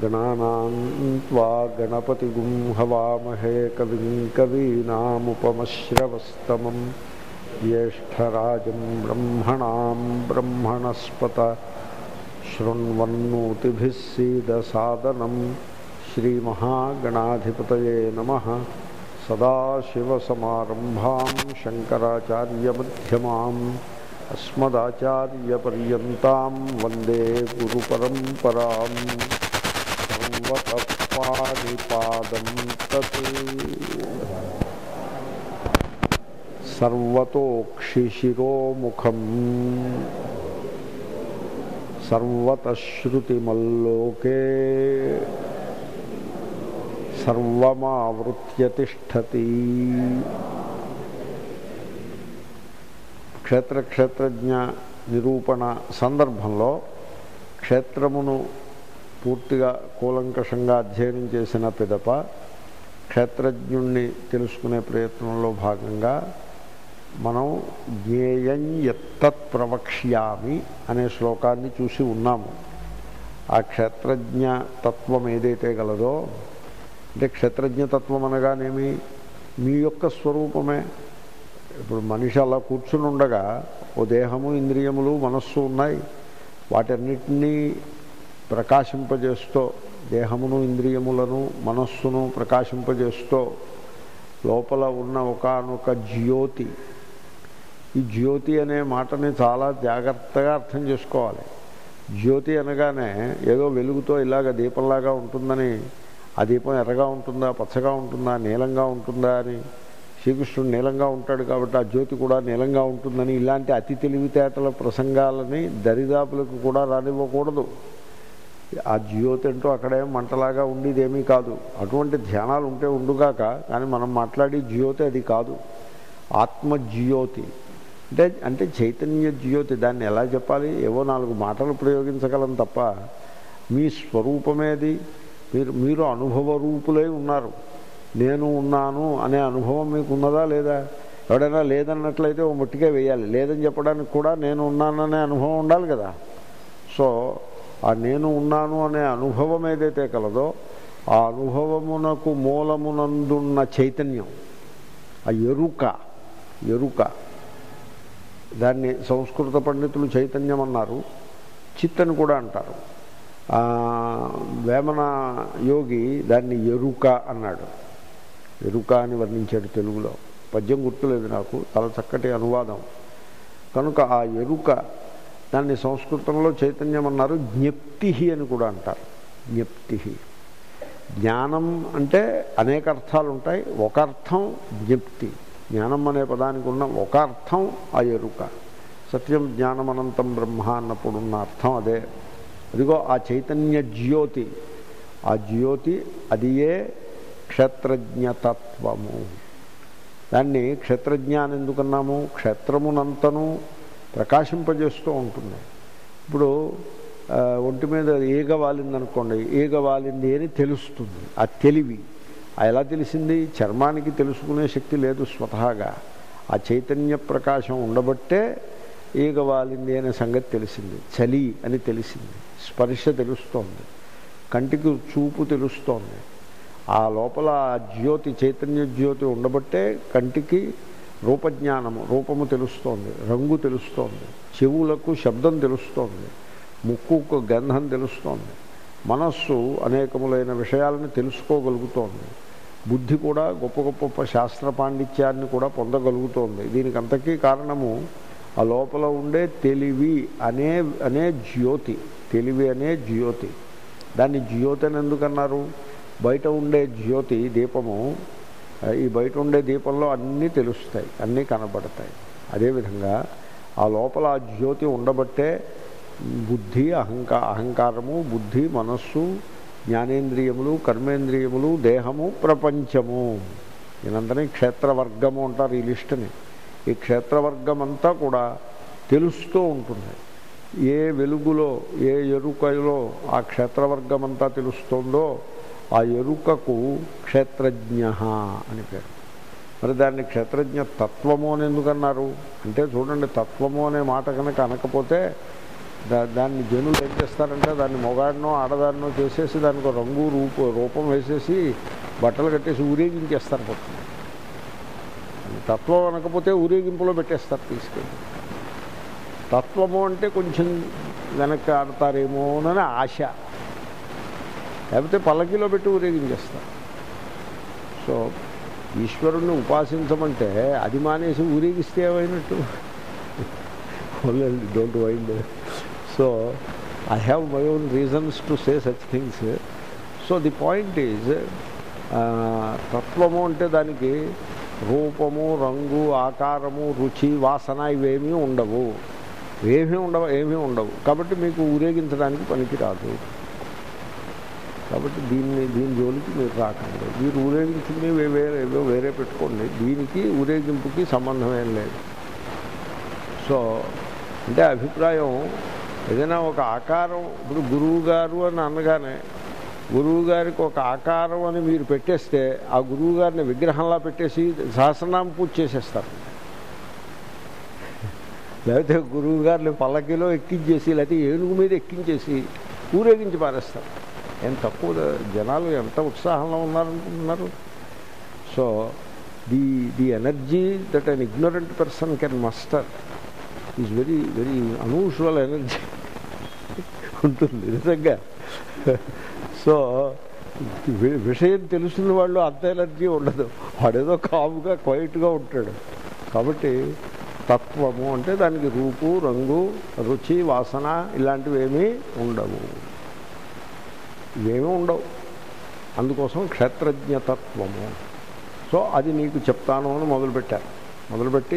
గణానాం త్వా గణపతిగుం హవామహే కవిం కవీనాముపమశ్రవస్తమం జ్యేష్టరాజం బ్రహ్మణాం బ్రహ్మణస్పత శృణ్వన్నోతిభిः सीदसादनं श्रीमहागणाधिपतये नमः सदाशिवसमारम्भां शङ्कराचार्यमध्यमाम् अस्मदाचार्यपर्यन्तां वन्दे गुरुपरम्पराम् सर्वतः पाणिपादं तत् सर्वतोक्षिशिरोमुखम् सर्वतश्रुतिमल्लोके సర్వమావృత్య తిష్టతి క్షేత్ర క్షేత్రజ్ఞ నిరూపణ సందర్భంలో క్షేత్రమును పూర్తిగా కూలంకషంగా అధ్యయనం చేసిన పిదప క్షేత్రజ్ఞుణ్ణి తెలుసుకునే ప్రయత్నంలో భాగంగా మనం జ్ఞేయం ఎత్తత్ ప్రవక్ష్యామి అనే శ్లోకాన్ని చూసి ఉన్నాము ఆ క్షేత్రజ్ఞ తత్వం ఏదైతే గలదో అంటే క్షేత్రజ్ఞతత్వం అనగానేమి మీ యొక్క స్వరూపమే ఇప్పుడు మనిషి అలా కూర్చుని ఉండగా ఓ దేహము ఇంద్రియములు మనస్సు ఉన్నాయి వాటన్నిటినీ ప్రకాశింపజేస్తూ దేహమును ఇంద్రియములను మనస్సును ప్రకాశింపజేస్తూ లోపల ఉన్న ఒకనొక జ్యోతి ఈ జ్యోతి అనే మాటని చాలా జాగ్రత్తగా అర్థం చేసుకోవాలి జ్యోతి అనగానే ఏదో వెలుగుతో ఇలాగ దీపంలాగా ఉంటుందని ఆ దీపం ఎర్రగా ఉంటుందా పచ్చగా ఉంటుందా నీలంగా ఉంటుందా అని శ్రీకృష్ణుడు నీలంగా ఉంటాడు కాబట్టి ఆ జ్యోతి కూడా నీలంగా ఉంటుందని ఇలాంటి అతి తెలివితేటల ప్రసంగాలని దరిదాపులకు కూడా రానివ్వకూడదు ఆ జ్యోతి అంటూ అక్కడే మంటలాగా ఉండేదేమీ కాదు అటువంటి ధ్యానాలు ఉంటే ఉండుగాక కానీ మనం మాట్లాడే జ్యోతి అది కాదు ఆత్మజ్యోతి అంటే అంటే చైతన్య జ్యోతి దాన్ని ఎలా చెప్పాలి ఏవో నాలుగు మాటలు ప్రయోగించగలం తప్ప మీ స్వరూపమేది మీరు మీరు అనుభవ రూపులై ఉన్నారు నేను ఉన్నాను అనే అనుభవం మీకు ఉన్నదా లేదా ఎవడైనా లేదన్నట్లయితే ఓ మట్టిగా వేయాలి లేదని చెప్పడానికి కూడా నేను ఉన్నాననే అనుభవం ఉండాలి కదా సో ఆ నేను ఉన్నాను అనే అనుభవం ఏదైతే కలదో ఆ అనుభవమునకు మూలమునందున్న చైతన్యం ఆ ఎరుక ఎరుక దాన్ని సంస్కృత పండితులు చైతన్యం అన్నారు చిత్ అని కూడా అంటారు వేమన యోగి దాన్ని ఎరుక అన్నాడు ఎరుక అని వర్ణించాడు తెలుగులో పద్యం గుర్తులేదు నాకు చాలా చక్కటి అనువాదం కనుక ఆ ఎరుక దాన్ని సంస్కృతంలో చైతన్యం అన్నారు జ్ఞప్తి అని కూడా అంటారు జ్ఞప్తి జ్ఞానం అంటే అనేక అర్థాలు ఉంటాయి ఒక అర్థం జ్ఞప్తి జ్ఞానం అనే పదానికి ఉన్న ఒక అర్థం ఆ ఎరుక సత్యం జ్ఞానం అనంతం బ్రహ్మ అన్నప్పుడు ఉన్న అర్థం అదే అదిగో ఆ చైతన్య జ్యోతి ఆ జ్యోతి అది ఏ క్షేత్రజ్ఞతత్వము దాన్ని క్షేత్రజ్ఞానం ఎందుకన్నాము క్షేత్రమునంతను ప్రకాశింపజేస్తూ ఉంటుంది ఇప్పుడు ఒంటి మీద ఈగ వాలిందనుకోండి ఈగ వాలింది అని తెలుస్తుంది ఆ తెలివి ఎలా తెలిసింది చర్మానికి తెలుసుకునే శక్తి లేదు స్వతహాగా ఆ చైతన్య ప్రకాశం ఉండబట్టే ఈగ వాలింది అనే సంగతి తెలిసింది చలి అని తెలిసింది స్పర్శ తెలుస్తోంది కంటికి చూపు తెలుస్తోంది ఆ లోపల ఆ జ్యోతి చైతన్య జ్యోతి ఉండబట్టే కంటికి రూపజ్ఞానము రూపము తెలుస్తోంది రంగు తెలుస్తోంది చెవులకు శబ్దం తెలుస్తోంది ముక్కుకు గంధం తెలుస్తోంది మనస్సు అనేకములైన విషయాలను తెలుసుకోగలుగుతోంది బుద్ధి కూడా గొప్ప గొప్ప శాస్త్ర పాండిత్యాన్ని కూడా పొందగలుగుతోంది దీనికి అంతకీ కారణము ఆ లోపల ఉండే తెలివి అనే అనే జ్యోతి తెలివి అనే జ్యోతి దాన్ని జ్యోతి అని ఎందుకన్నారు బయట ఉండే జ్యోతి దీపము ఈ బయట ఉండే దీపంలో అన్నీ తెలుస్తాయి అన్నీ కనబడతాయి అదేవిధంగా ఆ లోపల ఆ జ్యోతి ఉండబట్టే బుద్ధి అహంకా అహంకారము బుద్ధి మనస్సు జ్ఞానేంద్రియములు కర్మేంద్రియములు దేహము ప్రపంచము దీనంతనే క్షేత్రవర్గము అంటారు ఈ లిస్టుని ఈ క్షేత్రవర్గం అంతా కూడా తెలుస్తూ ఉంటుంది ఏ వెలుగులో ఏ ఎరుకలో ఆ క్షేత్రవర్గం అంతా తెలుస్తుందో ఆ ఎరుకకు క్షేత్రజ్ఞ అని పేరు మరి దాన్ని క్షేత్రజ్ఞ తత్వము అని ఎందుకన్నారు అంటే చూడండి తత్వము అనే మాట కనుక అనకపోతే దా దాన్ని జనులు ఏం చేస్తారంటే దాన్ని మొగాడినో ఆడదాన్నో చేసేసి దానికి ఒక రంగు రూపు రూపం వేసేసి బట్టలు కట్టేసి ఊరేగించేస్తారు పట్టుకుని తత్వం అనకపోతే ఊరేగింపులో పెట్టేస్తారు తీసుకెళ్ళి తత్వము అంటే కొంచెం వెనక్కి ఆడతారేమోనని ఆశ లేకపోతే పల్లకిలో పెట్టి ఊరేగించేస్తారు సో ఈశ్వరుణ్ణి ఉపాసించమంటే అది మానేసి ఊరేగిస్తే ఏమైనట్టు don't mind so I have my own reasons to say such things so the point is తత్వము అంటే దానికి రూపము రంగు ఆకారము రుచి వాసన ఇవేమీ ఉండవు ఏమీ ఉండవు ఏమీ ఉండవు కాబట్టి మీకు ఊరేగించడానికి పనికిరాదు కాబట్టి దీన్ని దీని జోలికి మీరు రాకండి మీరు ఊరేగించుకుని వే- వేరే ఏదో వేరే పెట్టుకోండి దీనికి ఊరేగింపుకి సంబంధం ఏం లేదు సో అంటే అభిప్రాయం ఏదైనా ఒక ఆకారం ఇప్పుడు గురువు గారు అని అనగానే గురువు గారికి ఒక ఆకారం అని మీరు పెట్టేస్తే ఆ గురువు గారిని విగ్రహంలా పెట్టేసి సహస్రనామ పూజ చేసేస్తారు లేకపోతే గురువు గారిని పల్లకిలో ఎక్కించేసి లేకపోతే ఏనుగు మీద ఎక్కించేసి ఊరేగించి పారేస్తారు ఏం తక్కువ జనాలు ఎంత ఉత్సాహంలో ఉన్నారనుకుంటున్నారు so the the energy that an ignorant person can muster is very very unusual energy ఉంటుంది నిజంగా సో వి- విషయం తెలుసున్న వాళ్ళు అంత ఎనర్జీ ఉండదు వాడేదో కాముగా క్వైట్గా ఉంటాడు కాబట్టి తత్వము అంటే దానికి రూపు రంగు రుచి వాసన ఇలాంటివి ఏమీ ఉండవు ఇవేమీ ఉండవు అందుకోసం క్షేత్రజ్ఞతత్వము సో అది నీకు చెప్తాను అని మొదలుపెట్టారు మొదలుపెట్టి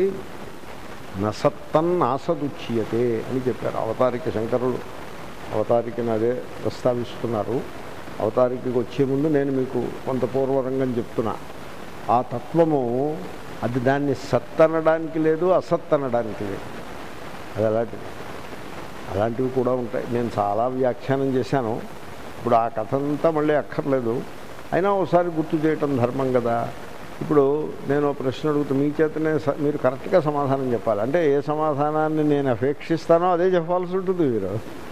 నసత్తన్నాసదుచ్యతే అని చెప్పారు అవతారిక శంకరులు అవతారికని అదే ప్రస్తావిస్తున్నారు అవతారికకి వచ్చే ముందు నేను మీకు కొంత పూర్వరంగం చెప్తున్నా ఆ తత్వము అది దాన్ని సత్ అనడానికి లేదు అసత్ అనడానికి లేదు అది అలాంటిది అలాంటివి కూడా ఉంటాయి నేను చాలా వ్యాఖ్యానం చేశాను ఇప్పుడు ఆ కథ అంతా మళ్ళీ అక్కర్లేదు అయినా ఒకసారి గుర్తు చేయటం ధర్మం కదా ఇప్పుడు నేను ఒక ప్రశ్న అడుగుతూ మీ చేతనే స- మీరు కరెక్ట్గా సమాధానం చెప్పాలి అంటే ఏ సమాధానాన్ని నేను అపేక్షిస్తానో అదే చెప్పాల్సి ఉంటుంది మీరు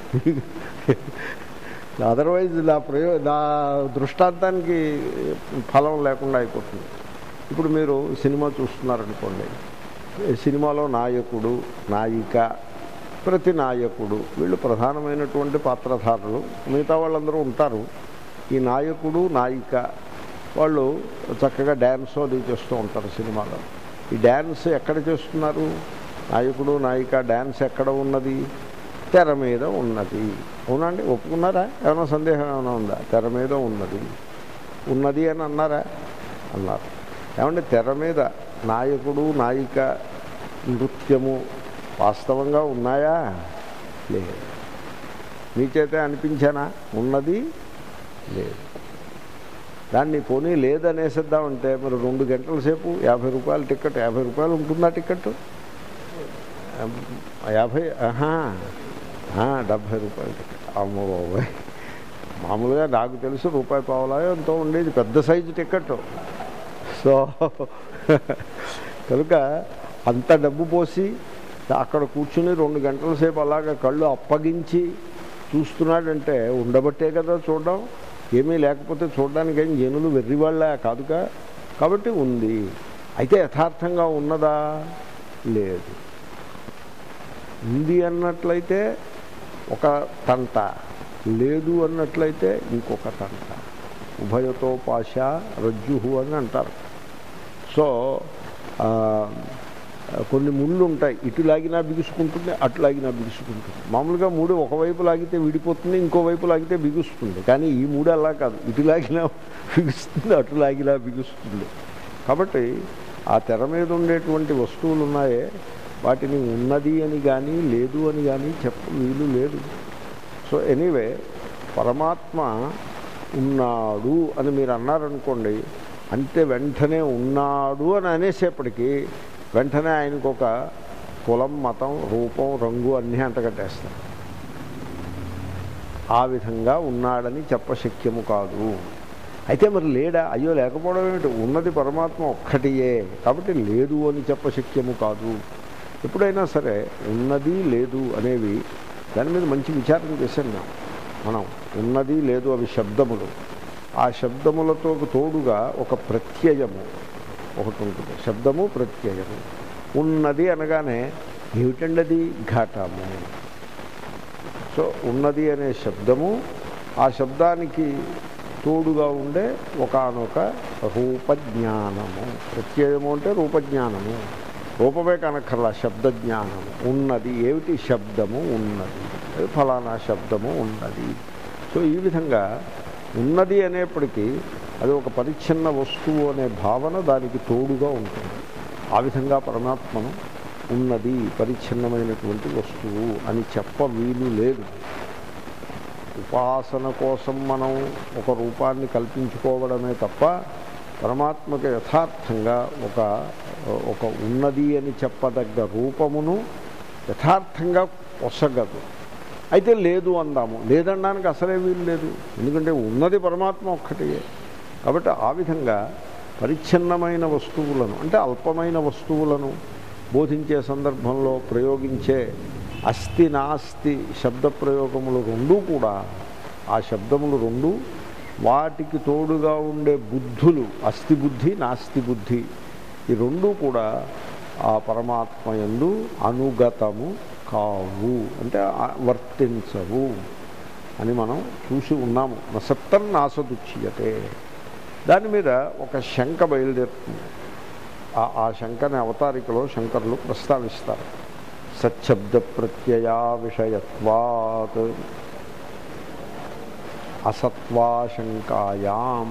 అదర్వైజ్ నా ప్రయో నా దృష్టాంతానికి ఫలం లేకుండా అయిపోతుంది ఇప్పుడు మీరు సినిమా చూస్తున్నారనుకోండి ఈ సినిమాలో నాయకుడు నాయిక ప్రతి నాయకుడు వీళ్ళు ప్రధానమైనటువంటి పాత్రధారులు మిగతా వాళ్ళందరూ ఉంటారు ఈ నాయకుడు నాయిక వాళ్ళు చక్కగా డ్యాన్స్ అది చేస్తూ ఉంటారు సినిమాలో ఈ డ్యాన్స్ ఎక్కడ చేస్తున్నారు నాయకుడు నాయిక డ్యాన్స్ ఎక్కడ ఉన్నది తెర మీద ఉన్నది అవునండి ఒప్పుకున్నారా ఏమైనా సందేహం ఏమైనా ఉందా తెర మీద ఉన్నది ఉన్నది అని అన్నారా అన్నారు ఏమంటే తెర మీద నాయకుడు నాయిక నృత్యము వాస్తవంగా ఉన్నాయా లేదు మీ చేతే అనిపించానా ఉన్నది లేదు దాన్ని పోనీ లేదనేసిద్దామంటే మరి రెండు గంటల సేపు యాభై రూపాయల టికెట్ యాభై రూపాయలు ఉంటుందా టికెట్ యాభై ఆహా ఆ, డెబ్భై రూపాయల టికెట్ అమ్మ బాబాయ్ మామూలుగా నాకు తెలుసు రూపాయి పావులా ఎంతో ఉండేది పెద్ద సైజు టికెట్ సో కనుక అంత డబ్బు పోసి అక్కడ కూర్చుని రెండు గంటల సేపు అలాగ కళ్ళు అప్పగించి చూస్తున్నాడంటే ఉండబట్టే కదా చూడడం ఏమీ లేకపోతే చూడడానికి ఏం జనులు వెర్రివాళ్ళ కాదుగా కాబట్టి ఉంది అయితే యథార్థంగా ఉన్నదా లేదు ఉంది అన్నట్లయితే ఒక తంట లేదు అన్నట్లయితే ఇంకొక తంట ఉభయతో పాశ రజ్జుహు అని అంటారు సో ఆ, కొన్ని ముళ్ళు ఉంటాయి ఇటు లాగినా బిగుసుకుంటుంది అటు లాగినా బిగుసుకుంటుంది మామూలుగా మూడు ఒకవైపు లాగితే విడిపోతుంది ఇంకోవైపు లాగితే బిగుస్తుంది కానీ ఈ మూడు అలా కాదు ఇటు లాగినా బిగుస్తుంది అటు లాగినా బిగుస్తుంది కాబట్టి ఆ తెర మీద ఉండేటువంటి వస్తువులు ఉన్నాయే వాటిని ఉన్నది అని కానీ లేదు అని కానీ చెప్ప వీలు లేదు సో ఎనీవే పరమాత్మ ఉన్నాడు అని మీరు అన్నారనుకోండి అంతే వెంటనే ఉన్నాడు అని అనేసేపటికి వెంటనే ఆయనకు ఒక కులం మతం రూపం రంగు అన్నీ అంటగట్టేస్తారు ఆ విధంగా ఉన్నాడని చెప్పశక్యము కాదు అయితే మరి లేడా అయ్యో లేకపోవడం ఏమిటి ఉన్నది పరమాత్మ ఒక్కటియే కాబట్టి లేదు అని చెప్పశక్యము కాదు ఎప్పుడైనా సరే ఉన్నది లేదు అనేవి దాని మీద మంచి విచారం చేశాం మేము మనం ఉన్నది లేదు అవి శబ్దములు ఆ శబ్దములతో తోడుగా ఒక ప్రత్యయము ఒకటి ఉంటుంది శబ్దము ప్రత్యయము ఉన్నది అనగానే ఏమిటండి అది ఘటము సో ఉన్నది అనే శబ్దము ఆ శబ్దానికి తోడుగా ఉండే ఒకనొక రూపజ్ఞానము ప్రత్యయము అంటే రూపజ్ఞానము రూపమే కనక్కర్లా శబ్దజ్ఞానము ఉన్నది ఏమిటి శబ్దము ఉన్నది అది ఫలానా శబ్దము ఉన్నది సో ఈ విధంగా ఉన్నది అనేప్పటికీ అది ఒక పరిచ్ఛిన్న వస్తువు అనే భావన దానికి తోడుగా ఉంటుంది ఆ విధంగా పరమాత్మను ఉన్నది పరిచ్ఛిన్నమైనటువంటి వస్తువు అని చెప్ప వీలు లేదు ఉపాసన కోసం మనం ఒక రూపాన్ని కల్పించుకోవడమే తప్ప పరమాత్మకు యథార్థంగా ఒక ఒక ఉన్నది అని చెప్పదగ్గ రూపమును యథార్థంగా పొసగదు అయితే లేదు అందాము లేదనడానికి అసలే వీలు లేదు ఎందుకంటే ఉన్నది పరమాత్మ ఒక్కటే కాబట్టి ఆ విధంగా పరిచ్ఛిన్నమైన వస్తువులను అంటే అల్పమైన వస్తువులను బోధించే సందర్భంలో ప్రయోగించే అస్థి నాస్తి శబ్ద ప్రయోగములు రెండూ కూడా ఆ శబ్దములు రెండు వాటికి తోడుగా ఉండే బుద్ధులు అస్థి బుద్ధి నాస్తి బుద్ధి ఈ రెండూ కూడా ఆ పరమాత్మ యందు అనుగతము కావు అంటే ఆ- వర్తించవు అని మనం చూసి ఉన్నాము నసత్తం నాసదుచ్యతే దాని మీద ఒక శంక బయలుదేరుతుంది ఆ- ఆ శంకని అవతారికలో శంకరులు ప్రస్తావిస్తారు సచ్చబ్ద ప్రత్యయా విషయత్వాత్ అసత్వాశంకాయాం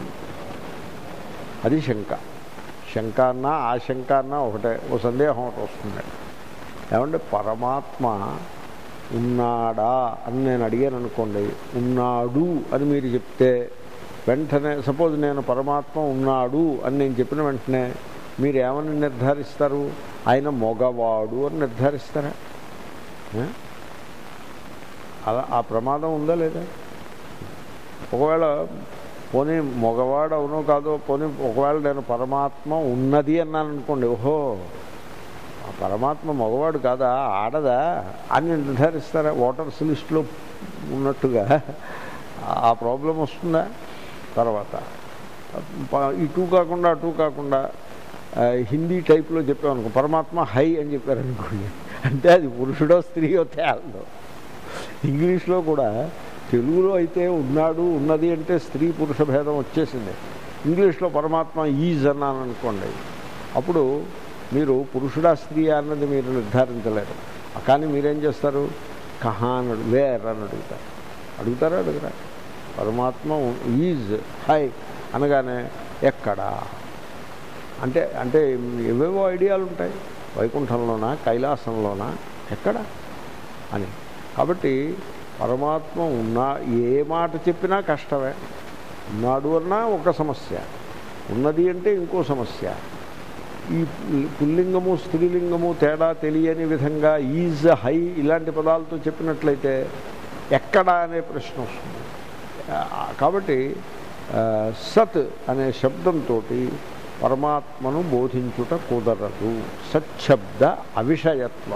అది శంక శంక అన్నా ఆశంక అన్నా ఒకటే ఓ సందేహం ఒకటి వస్తుంది ఏమంటే పరమాత్మ ఉన్నాడా అని నేను అడిగాను అనుకోండి ఉన్నాడు అని మీరు చెప్తే వెంటనే సపోజ్ నేను పరమాత్మ ఉన్నాడు అని నేను చెప్పిన వెంటనే మీరు ఏమని నిర్ధారిస్తారు ఆయన మగవాడు అని నిర్ధారిస్తారా ఏ? అలా ఆ ప్రమాదం ఉందా లేదా ఒకవేళ పోనీ మగవాడు అవునో కాదో పోనీ ఒకవేళ నేను పరమాత్మ ఉన్నది అన్నాను అనుకోండి ఓహో ఆ పరమాత్మ మగవాడు కాదా ఆడదా అని నిర్ధారిస్తారా ఓటర్స్ లిస్టులో ఉన్నట్టుగా ఆ ప్రాబ్లం వస్తుందా తర్వాత ప- ఇటు కాకుండా అటు కాకుండా ఆ, హిందీ టైప్లో చెప్పామనుకో పరమాత్మ హై అని చెప్పారనుకోండి అంటే అది పురుషుడో స్త్రీయో తేలదో ఇంగ్లీష్లో కూడా తెలుగులో అయితే ఉన్నాడు ఉన్నది అంటే స్త్రీ పురుష భేదం వచ్చేసింది ఇంగ్లీష్లో పరమాత్మ ఈజ్ అన్నాను అనుకోండి అప్పుడు మీరు పురుషుడా స్త్రీ అన్నది మీరు నిర్ధారించలేరు కానీ మీరేం చేస్తారు కహా అని అడుగు వేర్ అని అడుగుతారు అడుగుతారా అడుగురా పరమాత్మ ఈజ్ హై అనగానే ఎక్కడా అంటే అంటే ఏవేవో ఐడియాలు ఉంటాయి వైకుంఠంలోనా కైలాసంలోనా ఎక్కడ అని కాబట్టి పరమాత్మ ఉన్నా ఏ మాట చెప్పినా కష్టమే ఉన్నాడు అన్నా ఒక సమస్య ఉన్నది అంటే ఇంకో సమస్య ఈ పుల్లింగము స్త్రీలింగము తేడా తెలియని విధంగా ఈజ్ హై ఇలాంటి పదాలతో చెప్పినట్లయితే ఎక్కడ అనే ప్రశ్న వస్తుంది ఆ, కాబట్టి ఆ, సత్ అనే శబ్దంతో పరమాత్మను బోధించుట కుదరదు సచ్చబ్ద అవిషయత్వ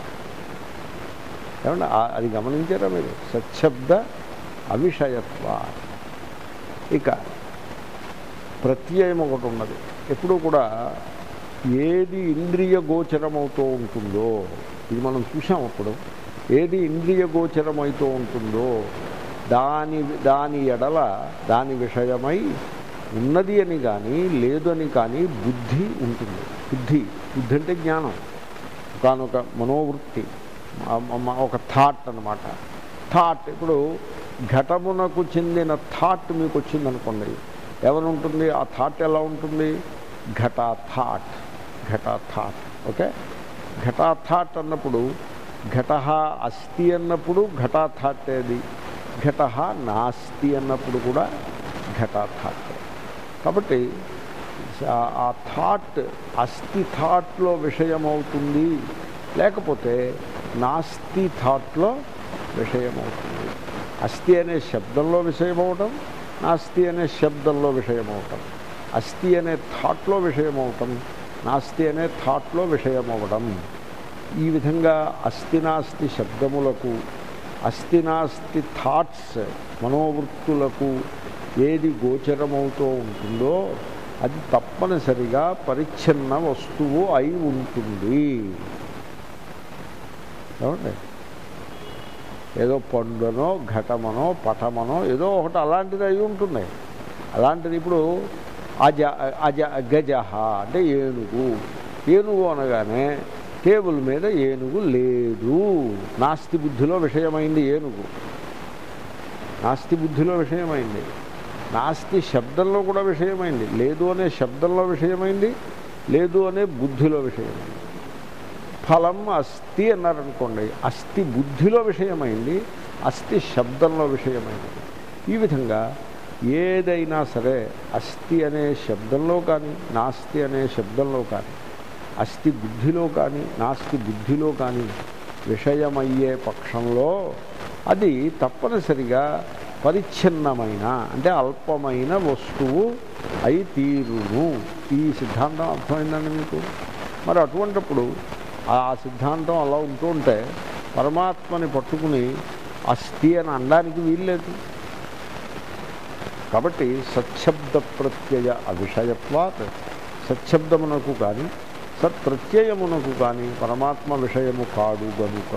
ఏమంటే ఆ- అది గమనించారా మీరు సచ్చబ్ద అవిషయత్వ ఇక ప్రత్యయం ఒకటి ఉన్నది ఎప్పుడూ కూడా ఏది ఇంద్రియ గోచరమవుతూ ఉంటుందో ఇది మనం చూసాం అప్పుడు ఏది ఇంద్రియ గోచరమవుతూ ఉంటుందో దాని దాని ఎడల దాని విషయమై ఉన్నది అని కానీ లేదు అని కానీ బుద్ధి ఉంటుంది బుద్ధి బుద్ధి అంటే జ్ఞానం ఒకనొక మనోవృత్తి ఆ- ఆ- ఒక థాట్ అన్నమాట థాట్ ఇప్పుడు ఘటమునకు చెందిన థాట్ మీకు వచ్చిందనుకోండి ఎవరు ఉంటుంది ఆ థాట్ ఎలా ఉంటుంది ఘటా థాట్ ఘటా థాట్ ఓకే ఘటా థాట్ అన్నప్పుడు ఘట అస్థి అన్నప్పుడు ఘటా థాట్ ఏది ఘట నాస్తి అన్నప్పుడు కూడా ఘటా థాట్ కాబట్టి ఆ- ఆ థాట్ అస్థి థాట్లో విషయమవుతుంది లేకపోతే నాస్తి థాట్లో విషయమవుతుంది అస్థి అనే శబ్దంలో విషయమవటం నాస్తి అనే శబ్దంలో విషయమవటం అస్థి అనే థాట్లో విషయమవటం నాస్తి అనే థాట్లో విషయమవడం ఈ విధంగా అస్థినాస్తి శబ్దములకు అస్థినాస్తి థాట్స్ మనోవృత్తులకు ఏది గోచరమవుతూ ఉంటుందో అది తప్పనిసరిగా పరిచ్ఛిన్న వస్తువు అయి ఉంటుంది ఏమండి ఏదో పండునో ఘటమనో పటమనో ఏదో ఒకటి అలాంటిది అయి ఉంటుంది అలాంటిది ఇప్పుడు అజ అజ గజహ అంటే ఏనుగు ఏనుగు అనగానే టేబుల్ మీద ఏనుగు లేదు నాస్తి బుద్ధిలో విషయమైంది ఏనుగు నాస్తి బుద్ధిలో విషయమైంది నాస్తి శబ్దంలో కూడా విషయమైంది లేదు అనే శబ్దంలో విషయమైంది లేదు అనే బుద్ధిలో విషయమైంది ఫలం అస్థి అన్నారనుకోండి అస్థి బుద్ధిలో విషయమైంది అస్థి శబ్దంలో విషయమైంది ఈ విధంగా ఏదైనా సరే అస్థి అనే శబ్దంలో కానీ నాస్తి అనే శబ్దంలో కానీ అస్థి బుద్ధిలో కానీ నాస్తి బుద్ధిలో కానీ విషయమయ్యే పక్షంలో అది తప్పనిసరిగా పరిచ్ఛిన్నమైన అంటే అల్పమైన వస్తువు అయి తీరును ఈ సిద్ధాంతం అర్థమైందండి మీకు మరి అటువంటిప్పుడు ఆ సిద్ధాంతం అలా ఉంటూ ఉంటే పరమాత్మని పట్టుకుని అస్థి అని అనడానికి వీల్లేదు కాబట్టి సచ్చబ్ద ప్రత్యయ అవిషయత్వాత్ సచ్చబ్దమునకు కానీ సత్ప్రత్యయమునకు కానీ పరమాత్మ విషయము కాడు గనుక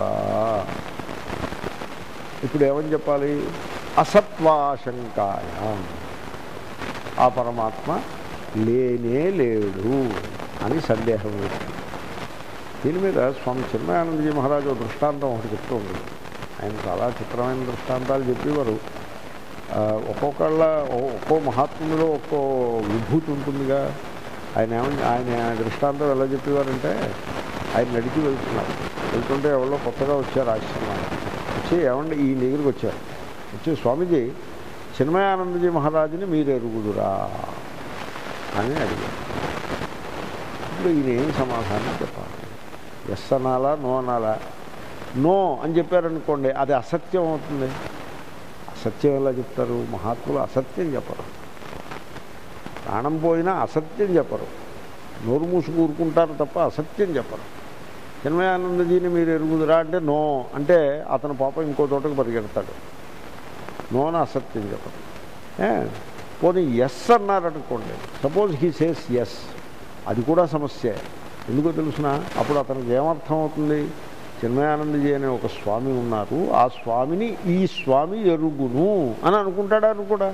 ఇప్పుడు ఏమని చెప్పాలి అసత్వాశంకాయ ఆ పరమాత్మ లేనే లేడు అని సందేహం వేస్తుంది దీని మీద స్వామి చిన్మయానందజీ మహారాజు ఒక దృష్టాంతం ఒకటి చెప్తూ ఉండేది ఆయన చాలా చిత్రమైన దృష్టాంతాలు చెప్పేవారు ఆ, ఒక్కొక్కళ్ళ ఒ- ఒక్కో మహాత్ములో ఒక్కో విభూతి ఉంటుందిగా ఆయన ఏమని ఆయన దృష్టాంతం ఎలా చెప్పేవారంటే ఆయన నడిచి వెళ్తున్నారు వెళ్తుంటే ఎవరో కొత్తగా వచ్చారు ఆశ్రమానికి వచ్చి ఏమండి ఈ దగ్గరికి వచ్చారు వచ్చి స్వామీజీ చిన్మయానందజీ మహారాజుని మీరు ఎరుగుదురా అని అడిగారు ఇప్పుడు ఈయన ఏం సమాధానం చెప్పాలి ఎస్ అనాలా నో అనాలా నో అని చెప్పారనుకోండి అది అసత్యం అవుతుంది అసత్యం ఎలా చెప్తారు మహాత్ములు అసత్యం చెప్పరు ప్రాణం పోయినా అసత్యం చెప్పరు నోరు మూసి కూరుకుంటారు తప్ప అసత్యం చెప్పరు చిన్మయానందజీని మీరు ఎరుగుదురా అంటే నో అంటే అతను పాప ఇంకో చోటకు పరిగెడతాడు నో అని అసత్యం చెప్పరు ఏ? పోనీ ఎస్ అన్నారనుకోండి సపోజ్ హీ సేస్ ఎస్ అది కూడా సమస్య ఎందుకో తెలుసిన అప్పుడు అతనికి ఏమర్థం అవుతుంది చిన్మయానందజీ అనే ఒక స్వామి ఉన్నారు ఆ స్వామిని ఈ స్వామి ఎరుగును అని అనుకుంటాడా అని కూడా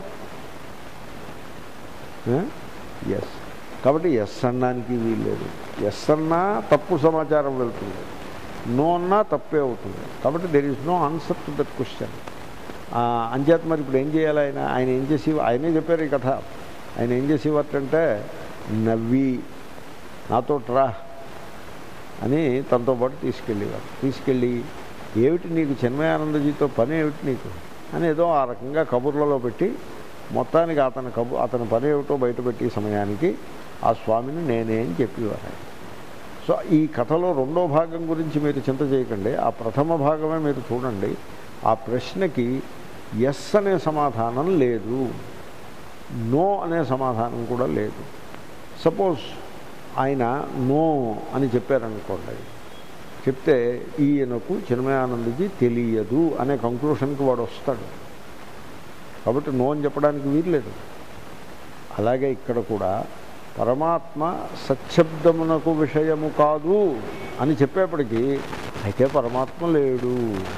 ఎస్ కాబట్టి ఎస్ అన్నానికి వీల్లేదు ఎస్ అన్నా తప్పు సమాచారం వెళ్తుంది నో అన్నా తప్పే అవుతుంది కాబట్టి there is no answer to that question అంచేత మరి ఇప్పుడు ఏం చేయాలి ఆయన ఆయన ఏం చేసి ఆయనే చెప్పారు ఈ కథ ఆయన ఏం చేసేవారంటే నవ్వి నాతో రా అని తనతో పాటు తీసుకెళ్ళేవారు తీసుకెళ్ళి ఏమిటి నీకు చిన్మయానందజీతో పని ఏమిటి నీకు అని ఏదో ఆ రకంగా కబుర్లలో పెట్టి మొత్తానికి అతని కబు అతని పని ఏమిటో బయటపెట్టి సమయానికి ఆ స్వామిని నేనే అని చెప్పేవారు ఆయన. సో ఈ కథలో రెండో భాగం గురించి మీరు చింత చేయకండి ఆ ప్రథమ భాగమే మీరు చూడండి ఆ ప్రశ్నకి ఎస్ అనే సమాధానం లేదు నో అనే సమాధానం కూడా లేదు సపోజ్ ఆయన నో అని చెప్పారనుకోండి చెప్తే ఈయనకు చిన్మయానందజీ తెలియదు అనే కంక్లూషన్కి వాడు వస్తాడు కాబట్టి నో అని చెప్పడానికి వీల్లేదు అలాగే ఇక్కడ కూడా పరమాత్మ సత్శబ్దమునకు విషయము కాదు అని చెప్పేప్పటికీ అయితే పరమాత్మ లేడు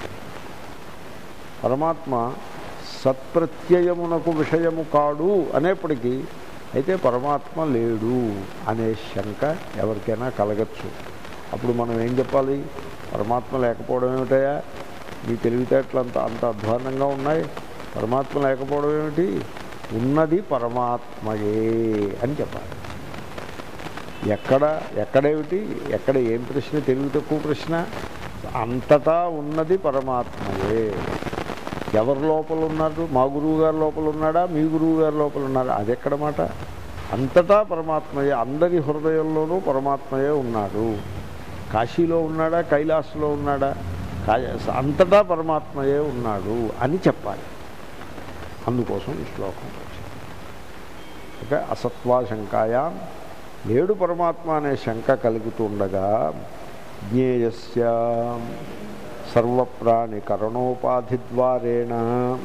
పరమాత్మ సత్ప్రత్యయమునకు విషయము కాడు అనేప్పటికీ అయితే పరమాత్మ లేడు అనే శంక ఎవరికైనా కలగచ్చు అప్పుడు మనం ఏం చెప్పాలి పరమాత్మ లేకపోవడం ఏమిటయా మీ తెలివితేటలు అంత అంత అధ్వానంగా ఉన్నాయి పరమాత్మ లేకపోవడం ఏమిటి ఉన్నది పరమాత్మయే అని చెప్పాలి ఎక్కడ ఎక్కడేమిటి ఎక్కడ ఏం ప్రశ్న తెలివి తక్కువ ప్రశ్న అంతటా ఉన్నది పరమాత్మయే ఎవరి లోపల ఉన్నారు మా గురువు గారి లోపల ఉన్నాడా మీ గురువు గారి లోపల ఉన్నాడా అది ఎక్కడ మాట అంతటా పరమాత్మయే అందరి హృదయంలోనూ పరమాత్మయే ఉన్నాడు కాశీలో ఉన్నాడా కైలాసలో ఉన్నాడా కా- అంతటా పరమాత్మయే ఉన్నాడు అని చెప్పాలి అందుకోసం ఈ శ్లోకం వచ్చింది ఓకే అసత్వాశంకాయా లేడు పరమాత్మ అనే శంక కలుగుతుండగా జ్ఞేయస్య సర్వప్రాణికరణోపాధిద్వారేణ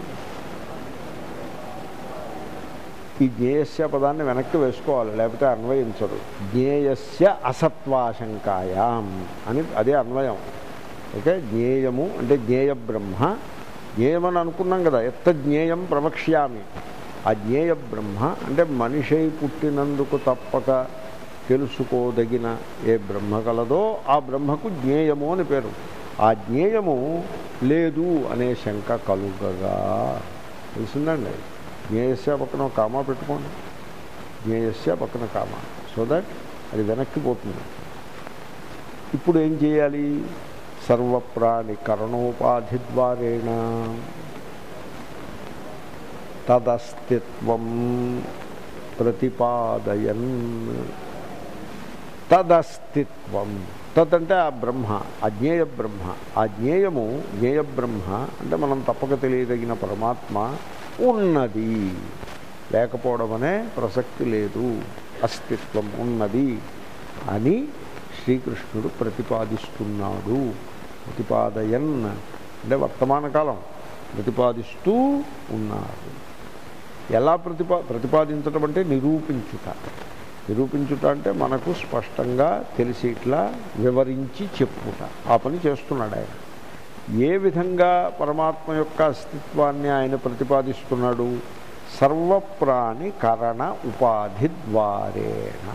ఈ జ్ఞేయస్య పదాన్ని వెనక్కి వేసుకోవాలి లేకపోతే అన్వయించడు జ్ఞేయస్య అసత్వాశంకాయాం అని అదే అన్వయం ఓకే జ్ఞేయము అంటే జ్ఞేయ బ్రహ్మ జ్ఞేయమని అనుకున్నాం కదా ఎత్త జ్ఞేయం ప్రవక్ష్యామి ఆ జ్ఞేయ బ్రహ్మ అంటే మనిషి పుట్టినందుకు తప్పక తెలుసుకోదగిన ఏ బ్రహ్మ కలదో ఆ బ్రహ్మకు జ్ఞేయము అని పేరు ఆ జ్ఞేయము లేదు అనే శంక కలుగగా తెలిసిందండి జ్ఞేయస్య పక్కన ఒక కామా పెట్టుకోండి జ్ఞేయస్య పక్కన కామా సో దట్ అది వెనక్కి పోతుంది ఇప్పుడు ఏం చేయాలి సర్వప్రాణి కరణోపాధి ద్వారేణ తదస్తిత్వం ప్రతిపాదయన్ తదస్తిత్వం తదంటే ఆ బ్రహ్మ అజ్ఞేయ బ్రహ్మ ఆ జ్ఞేయము జ్ఞేయ బ్రహ్మ అంటే మనం తప్పక తెలియదగిన పరమాత్మ ఉన్నది లేకపోవడం అనే ప్రసక్తి లేదు అస్తిత్వం ఉన్నది అని శ్రీకృష్ణుడు ప్రతిపాదిస్తున్నాడు ప్రతిపాదయన్ అంటే వర్తమాన కాలం ప్రతిపాదిస్తూ ఉన్నాడు ఎలా ప్రతిపా ప్రతిపాదించడం అంటే నిరూపించుట నిరూపించుట అంటే మనకు స్పష్టంగా తెలిసి ఇట్లా వివరించి చెప్పుట ఆ పని చేస్తున్నాడు ఆయన ఏ విధంగా పరమాత్మ యొక్క అస్తిత్వాన్ని ఆయన ప్రతిపాదిస్తున్నాడు సర్వప్రాణి కరణ ఉపాధి ద్వారేణ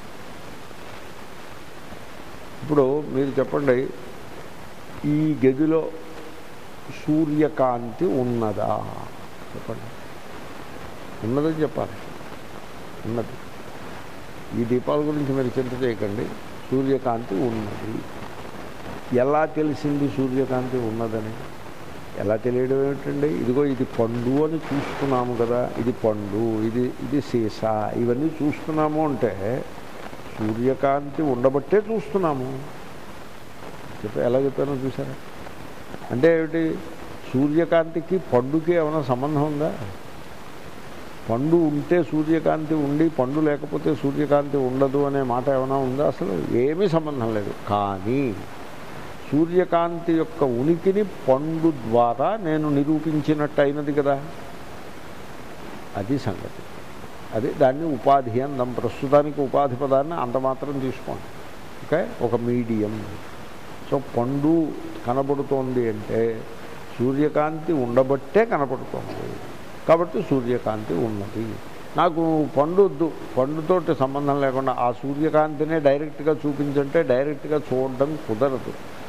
ఇప్పుడు మీరు చెప్పండి ఈ గదిలో సూర్యకాంతి ఉన్నదా చెప్పండి ఉన్నదని చెప్పాలి ఉన్నది ఈ దీపాల గురించి మీరు చింత చేయకండి సూర్యకాంతి ఉన్నది ఎలా తెలిసింది సూర్యకాంతి ఉన్నదని ఎలా తెలియడం ఏమిటండి ఇదిగో ఇది పండు అని చూస్తున్నాము కదా ఇది పండు ఇది ఇది సీసా ఇవన్నీ చూస్తున్నాము అంటే సూర్యకాంతి ఉండబట్టే చూస్తున్నాము చెప్ప ఎలా చెప్పానో చూసారా అంటే ఏమిటి సూర్యకాంతికి పండుకి ఏమైనా సంబంధం ఉందా పండు ఉంటే సూర్యకాంతి ఉండి పండు లేకపోతే సూర్యకాంతి ఉండదు అనే మాట ఏమైనా ఉందా అసలు ఏమీ సంబంధం లేదు కానీ సూర్యకాంతి యొక్క ఉనికిని పండు ద్వారా నేను నిరూపించినట్టు అయినది కదా అది సంగతి అది దాన్ని ఉపాధి అందాం ప్రస్తుతానికి ఉపాధి పదాన్ని అంత మాత్రం తీసుకోండి ఓకే ఒక మీడియం సో పండు కనబడుతోంది అంటే సూర్యకాంతి ఉండబట్టే కనపడుతోంది కాబట్టి సూర్యకాంతి ఉన్నది నాకు పండు వద్దు పండుతోటి సంబంధం లేకుండా ఆ సూర్యకాంతినే డైరెక్ట్గా చూపించంటే డైరెక్ట్గా చూడడం కుదరదు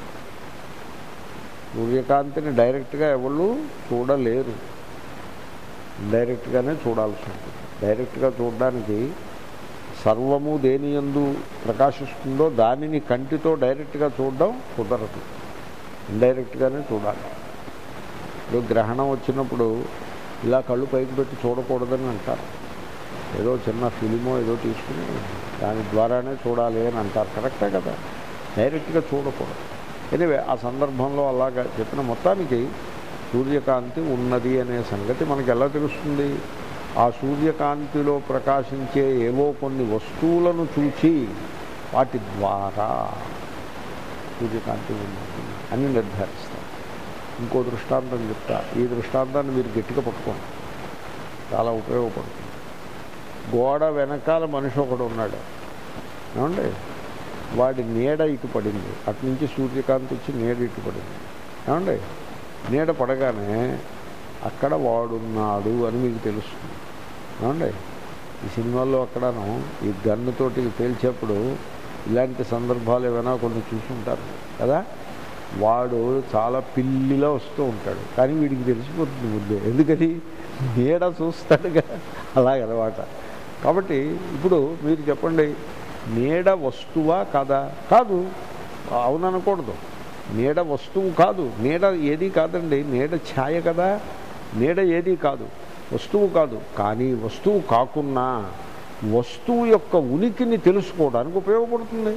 సూర్యకాంతిని డైరెక్ట్గా ఎవరు చూడలేరు డైరెక్ట్గానే చూడాల్సి ఉంటుంది డైరెక్ట్గా చూడడానికి సర్వము దేని ఎందు ప్రకాశిస్తుందో దానిని కంటితో డైరెక్ట్గా చూడడం కుదరదు ఇండైరెక్ట్గానే చూడాలి ఇప్పుడు గ్రహణం వచ్చినప్పుడు ఇలా కళ్ళు పైకి పెట్టి చూడకూడదని అంటారు ఏదో చిన్న ఫిలిమో ఏదో తీసుకుని దాని ద్వారానే చూడాలి అని అంటారు కరెక్టే కదా డైరెక్ట్గా చూడకూడదు ఎనివే ఆ సందర్భంలో అలాగా చెప్పిన మొత్తానికి సూర్యకాంతి ఉన్నది అనే సంగతి మనకి ఎలా తెలుస్తుంది ఆ సూర్యకాంతిలో ప్రకాశించే ఏవో కొన్ని వస్తువులను చూచి వాటి ద్వారా సూర్యకాంతి ఉన్నది అని నిర్ధారిస్తాం ఇంకో దృష్టాంతం చెప్తా ఈ దృష్టాంతాన్ని మీరు గట్టిగా పట్టుకోండి చాలా ఉపయోగపడుతుంది గోడ వెనకాల మనిషి ఒకడు ఉన్నాడు ఏమండి వాడి నీడ ఇటు పడింది అటు నుంచి సూర్యకాంతి వచ్చి నీడ ఇటు పడింది ఏమండి నీడ పడగానే అక్కడ వాడున్నాడు అని మీకు తెలుస్తుంది ఏమండి ఈ సినిమాల్లో అక్కడను ఈ గన్నుతోటి పేల్చేప్పుడు ఇలాంటి సందర్భాలు ఏమైనా కొన్ని చూసుంటారు కదా వాడు చాలా పిల్లిలా వస్తూ ఉంటాడు కానీ వీడికి తెలిసిపోతుంది ముందే ఎందుకని నీడ చూస్తాడుగా అలాగనమాట కాబట్టి ఇప్పుడు మీరు చెప్పండి నీడ వస్తువా కాదా కాదు అవుననకూడదు నీడ వస్తువు కాదు నీడ ఏది కాదండి నీడ ఛాయ కదా నీడ ఏది కాదు వస్తువు కాదు కానీ వస్తువు కాకున్నా వస్తువు యొక్క ఉనికిని తెలుసుకోవడానికి ఉపయోగపడుతుంది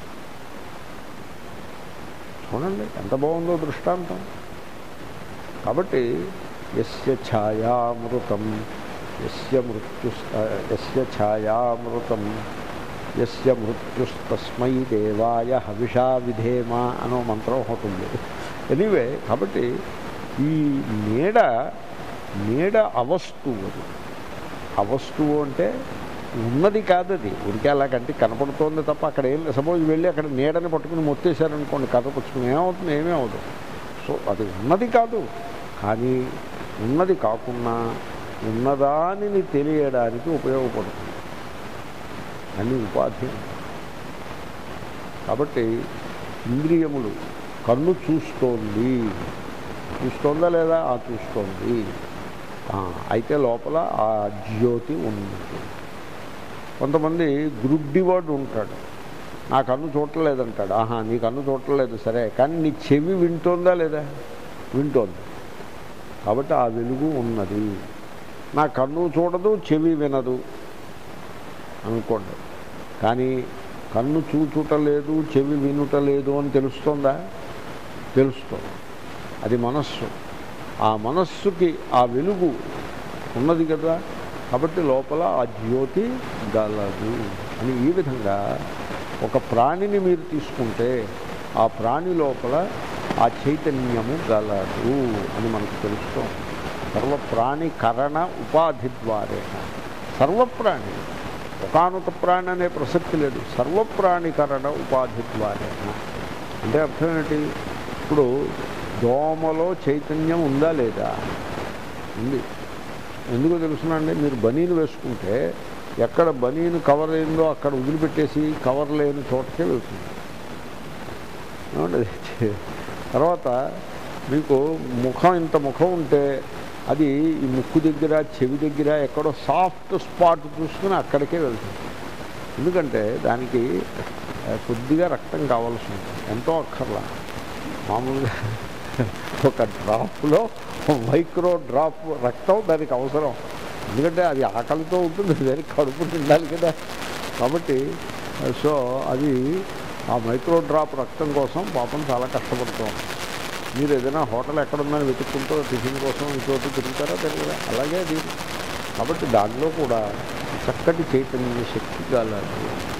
చూడండి ఎంత బాగుందో దృష్టాంతం కాబట్టి ఎస్య ఛాయామృతం ఎస్య మృత్యు ఎస్య ఛాయామృతం యస్య మృత్యుస్తస్మై దేవాయ హవిషా విధేమ అనో మంత్రం ఒకటి ఉంది ఎనీవే కాబట్టి ఈ నీడ నీడ అవస్తువు అది అవస్తువు అంటే ఉన్నది కాదు అది ఉడికి అలా కంటికి కనపడుతోంది తప్ప అక్కడ ఏం సపోజ్ వెళ్ళి అక్కడ నీడని పట్టుకుని మొత్తేశారనుకోండి కర్ర పుచ్చుకుని ఏమవుతుంది ఏమీ అవుతుంది సో అది ఉన్నది కాదు కానీ ఉన్నది కాకుండా ఉన్నదానిని తెలియడానికి ఉపయోగపడుతుంది అని ఉపాధి కాబట్టి ఇంద్రియములు కన్ను చూస్తోంది చూస్తోందా లేదా ఆ చూస్తోంది ఆ, అయితే లోపల ఆ జ్యోతి ఉంది కొంతమంది గ్రుడ్డివాడు ఉంటాడు నా కన్ను చూడలేదంటాడు ఆహా నీ కన్ను చూడలేదు సరే కానీ నీ చెవి వింటోందా లేదా వింటోంది కాబట్టి ఆ వెలుగు ఉన్నది నా కన్ను చూడదు చెవి వినదు అనుకోండి కానీ కన్ను చూచుట లేదు చెవి వినుట లేదు అని తెలుస్తోందా తెలుస్తుంది అది మనస్సు ఆ మనస్సుకి ఆ వెలుగు ఉన్నది కదా కాబట్టి లోపల ఆ జ్యోతి గలదు అని ఈ విధంగా ఒక ప్రాణిని మీరు తీసుకుంటే ఆ ప్రాణి లోపల ఆ చైతన్యము గలదు అని మనకు తెలుస్తోంది సర్వప్రాణి కరణ ఉపాధి ద్వారేణ సర్వప్రాణి ఒకనొక ప్రాణి అనే ప్రసక్తి లేదు సర్వప్రాణికరణ ఉపాధి ద్వారేణ అంటే అర్థం ఏంటి ఇప్పుడు దోమలో చైతన్యం ఉందా లేదా ఉంది ఎందుకో తెలుసునండి మీరు బనీను వేసుకుంటే ఎక్కడ బనీను కవర్ అయిందో అక్కడ వదిలిపెట్టేసి కవర్ లేని చోటకే వెళ్తుంది ఏమండి? తర్వాత మీకు ముఖం ఇంత ముఖం ఉంటే అది ఈ ముక్కు దగ్గర చెవి దగ్గర ఎక్కడో సాఫ్ట్ స్పాట్ చూసుకుని అక్కడికే వెళ్తుంది ఎందుకంటే దానికి ఆ, కొద్దిగా రక్తం కావాల్సి ఉంటుంది ఎంతో అక్కర్లా మామూలుగా ఒక డ్రాప్లో మైక్రో డ్రాప్ రక్తం దానికి అవసరం ఎందుకంటే అది ఆకలితో ఉంటుంది దానికి కడుపు నిండాలి కదా కాబట్టి సో అది ఆ మైక్రో డ్రాప్ రక్తం కోసం పాపం చాలా కష్టపడుతూ ఉంటుంది మీరు ఏదైనా హోటల్ ఎక్కడుందని వెతుక్కుంటూ టిఫిన్ కోసం ఇంకోటి తిరుగుతారా తెలియదా అలాగే అది కాబట్టి దానిలో కూడా చక్కటి చైతన్య శక్తి గలదు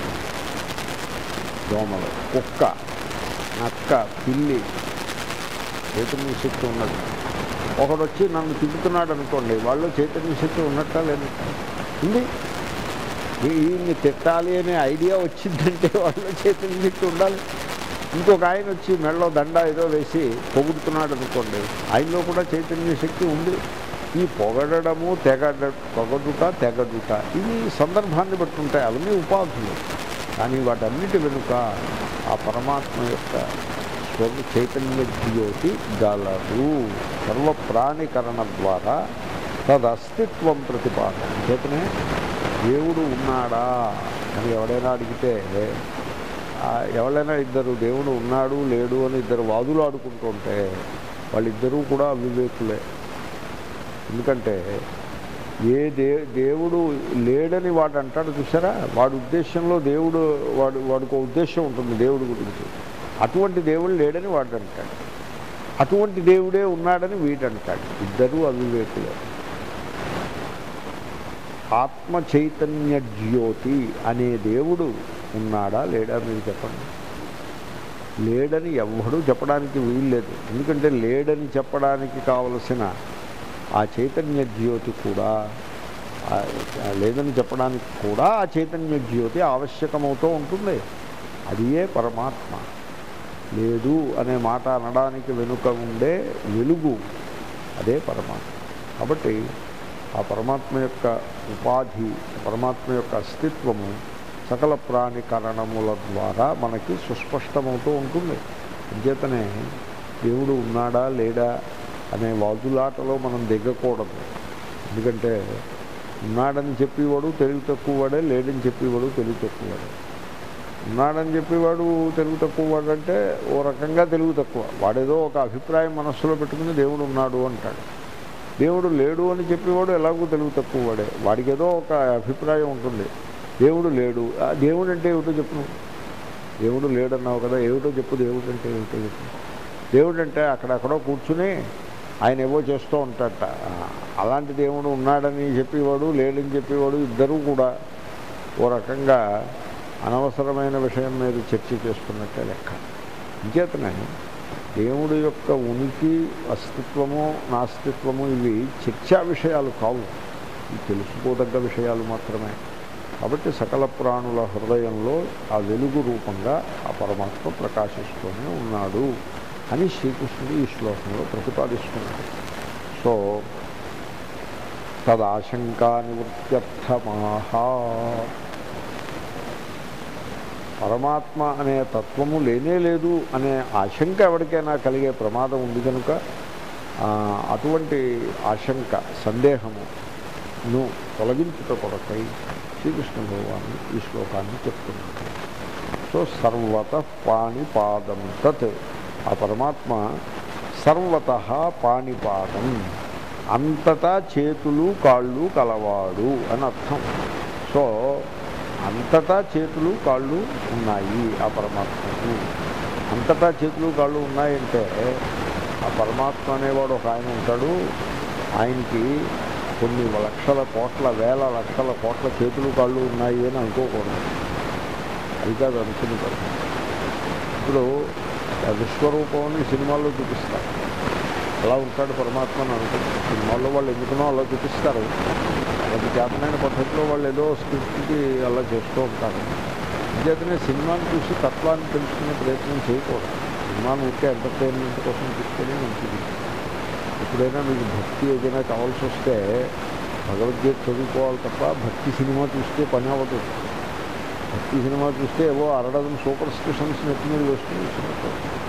దోమలు కుక్క నక్క పిల్లి చైతన్య శక్తి ఉన్నది ఒకడు వచ్చి నన్ను తిప్పుతున్నాడు అనుకోండి వాళ్ళు చైతన్య శక్తి ఉన్నట్టా లేదు ఉంది ఈ- ఈయన్ని తిట్టాలి అనే ఐడియా వచ్చిందంటే వాళ్ళు చైతన్య శక్తి ఉండాలి ఇంకొక ఆయన వచ్చి మెడలో దండ ఏదో వేసి పొగుడుతున్నాడు అనుకోండి ఆయనలో కూడా చైతన్య శక్తి ఉంది ఈ పొగడము తెగడ పొగడుట తెగడుట ఇవి సందర్భాన్ని బట్టి ఉంటాయి అవన్నీ ఉపాధులు కానీ వాటన్నిటి వెనుక ఆ పరమాత్మ యొక్క స్వరు చైతన్య జ్యోతి గలదు సర్వప్రాణికరణ ద్వారా తదస్తిత్వం ప్రతిపాదన చేతనే దేవుడు ఉన్నాడా అని ఎవడైనా అడిగితే ఆ, ఎవరైనా ఇద్దరు దేవుడు ఉన్నాడు లేడు అని ఇద్దరు వాదులు ఆడుకుంటుంటే వాళ్ళిద్దరూ కూడా అవివేకులే ఎందుకంటే ఏ దే దేవుడు లేడని వాడు అంటాడు చూసారా వాడి ఉద్దేశంలో దేవుడు వాడు వాడికి ఒక ఉద్దేశం ఉంటుంది దేవుడి గురించి అటువంటి దేవుడు లేడని వాడు అంటాడు అటువంటి దేవుడే ఉన్నాడని వీడు అంటాడు ఇద్దరూ అవివేకులే ఆత్మ చైతన్య జ్యోతి అనే దేవుడు ఉన్నాడా లేడా మీరు చెప్పండి లేడని ఎవ్వడూ చెప్పడానికి వీల్లేదు ఎందుకంటే లేడని చెప్పడానికి కావలసిన ఆ చైతన్య జ్యోతి కూడా ఆ- ఆ లేదని చెప్పడానికి కూడా ఆ చైతన్య జ్యోతి ఆవశ్యకమవుతూ ఉంటుంది అది ఏ పరమాత్మ లేదు అనే మాట అనడానికి వెనుక ఉండే వెలుగు అదే పరమాత్మ కాబట్టి ఆ పరమాత్మ యొక్క ఉపాధి పరమాత్మ యొక్క అస్తిత్వము సకల ప్రాణికరణముల ద్వారా మనకి సుస్పష్టమవుతూ ఉంటుంది అంచేతనే దేవుడు ఉన్నాడా లేడా అనే వాదులాటలో మనం దిగకూడదు ఎందుకంటే ఉన్నాడని చెప్పేవాడు తెలివి తక్కువవాడే లేడని చెప్పేవాడు తెలివి తక్కువవాడే ఉన్నాడని చెప్పేవాడు తెలుగు తక్కువ వాడు అంటే ఓ రకంగా తెలుగు తక్కువ వాడేదో ఒక అభిప్రాయం మనస్సులో పెట్టుకుని దేవుడు ఉన్నాడు అంటాడు దేవుడు లేడు అని చెప్పేవాడు ఎలాగో తెలుగు తక్కువ వాడే వాడికి ఏదో ఒక అభిప్రాయం ఉంటుంది దేవుడు లేడు ఆ దేవుడు అంటే ఏమిటో చెప్పు నువ్వు. దేవుడు లేడన్నావు కదా ఏమిటో చెప్పు దేవుడు అంటే ఏమిటో చెప్పు దేవుడు అంటే అక్కడెక్కడో కూర్చుని ఆయన ఏవో చేస్తూ ఉంటాడట ఆ, అలాంటి దేవుడు ఉన్నాడని చెప్పేవాడు లేడని చెప్పేవాడు ఇద్దరూ కూడా ఓ రకంగా అనవసరమైన విషయం మీద చర్చ చేసుకున్నట్టే లెక్క ఇంచేతనే దేవుడి యొక్క ఉనికి అస్తిత్వము నాస్తిత్వము ఇవి చర్చా విషయాలు కావు ఇవి తెలుసుకోదగ్గ విషయాలు మాత్రమే కాబట్టి సకల ప్రాణుల హృదయంలో ఆ వెలుగు రూపంగా ఆ పరమాత్మ ప్రకాశిస్తూనే ఉన్నాడు అని శ్రీకృష్ణుడు ఈ శ్లోకంలో ప్రతిపాదిస్తున్నాడు సో తదాశంకా నివృత్త్యర్థమాహా పరమాత్మ అనే తత్వము లేనే లేదు అనే ఆశంక ఎవరికైనా కలిగే ప్రమాదం ఉంది కనుక ఆ, అటువంటి ఆశంక సందేహమును తొలగించుట కొరకై శ్రీకృష్ణ భగవాను ఈ శ్లోకాన్ని చెప్తున్నాడు సో సర్వత పాణిపాదం తత్ ఆ పరమాత్మ సర్వత పాణిపాదం అంతటా చేతులు కాళ్ళు కలవాడు అని అర్థం సో అంతటా చేతులు కాళ్ళు ఉన్నాయి ఆ పరమాత్మకు అంతటా చేతులు కాళ్ళు ఉన్నాయంటే ఆ పరమాత్మ అనేవాడు ఒక ఆయన ఉంటాడు ఆయనకి కొన్ని లక్షల కోట్ల వేల లక్షల కోట్ల చేతులు కాళ్ళు ఉన్నాయి అని అనుకోకూడదు అది కాదు అనుకుని పరిస్థితి ఇప్పుడు ఆ విశ్వరూపాన్ని సినిమాల్లో చూపిస్తారు అలా ఉంటాడు పరమాత్మ అని అనుకుంటారు సినిమాల్లో వాళ్ళు ఎందుకునో అలా చూపిస్తారు వాళ్ళకి చేతనైన పద్ధతిలో వాళ్ళు ఏదో స్క్రిప్ట్కి అలా చేస్తూ ఉంటారు అంచేతనే సినిమాని చూసి తత్వాన్ని తెలుసుకునే ప్రయత్నం చేయకూడదు సినిమాను ఉంటే ఎంటర్టైన్మెంట్ కోసం చూస్తేనే మంచిది ఎప్పుడైనా మీకు భక్తి ఏదైనా కావాల్సి వస్తే భగవద్గీత చదువుకోవాలి తప్ప భక్తి సినిమా చూస్తే పని అవ్వదు భక్తి సినిమా చూస్తే ఏవో అరడదం సూపర్ స్టిషన్స్ నెత్తి మీద వేసుకుని వచ్చినట్టు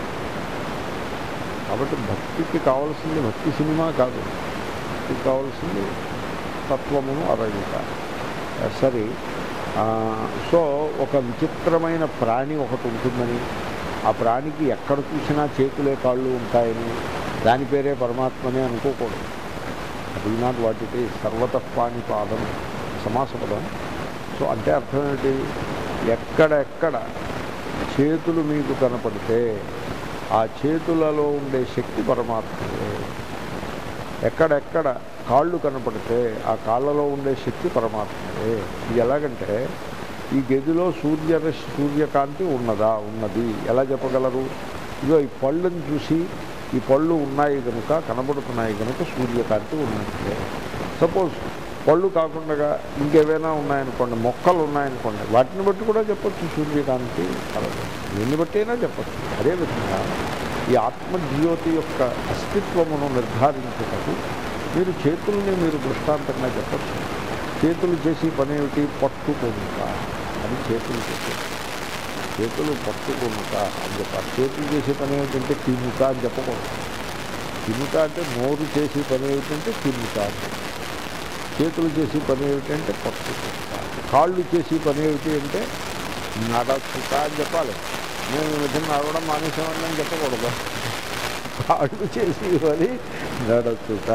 కాబట్టి భక్తికి కావాల్సింది భక్తి సినిమా కాదు భక్తికి కావాల్సింది తత్వమును అరగిత సరే ఆ, సో ఒక విచిత్రమైన ప్రాణి ఒకటి ఉంటుందని ఆ ప్రాణికి ఎక్కడ చూసినా చేతులే కాళ్ళు ఉంటాయని దాని పేరే పరమాత్మనే అనుకోకూడదు అది నాట్ వాట్ ఇట్ ఈజ్ సర్వత పాణిపాదం సమాస పదం సో అంటే అర్థం ఏంటి ఎక్కడెక్కడ చేతులు మీకు కనపడితే ఆ చేతులలో ఉండే శక్తి పరమాత్మయే ఎక్కడెక్కడ కాళ్ళు కనపడితే ఆ కాళ్ళలో ఉండే శక్తి పరమాత్మయే ఇది ఎలాగంటే ఈ గదిలో సూర్య సూర్యకాంతి ఉన్నదా ఉన్నది ఎలా చెప్పగలరు ఇదో ఈ పళ్ళని చూసి ఈ పళ్ళు ఉన్నాయి కనుక కనబడుతున్నాయి కనుక సూర్యకాంతి ఉన్నట్లే సపోజ్ పళ్ళు కాకుండా ఇంకేవైనా ఉన్నాయనుకోండి మొక్కలు ఉన్నాయనుకోండి వాటిని బట్టి కూడా చెప్పొచ్చు సూర్యకాంతి కలదు దీన్ని బట్టి అయినా చెప్పచ్చు అదేవిధంగా ఈ ఆత్మజ్యోతి యొక్క అస్తిత్వమును నిర్ధారించుటకు మీరు చేతుల్ని మీరు దృష్టాంతంగా చెప్పచ్చు చేతులు చేసి పని ఏమిటి పట్టుకొనుక అని చేతులు చేసే చేతులు పట్టుకొనుక అని చెప్పాలి చేతులు చేసే పని ఏమిటంటే తినుక అని చెప్పకూడదు తినుక అంటే నోరు చేసే పని ఏమిటంటే తినుక అని చెప్పాలి. చేతులు చేసే పని ఏమిటంటే పట్టుకుంటా కాళ్ళు చేసే పని ఏమిటి అంటే నడచుట అని చెప్పాలి మేము ఈ మధ్యన నడవడం మానేసామని అని చెప్పకూడదు కాళ్ళు చేసే పని నడచుట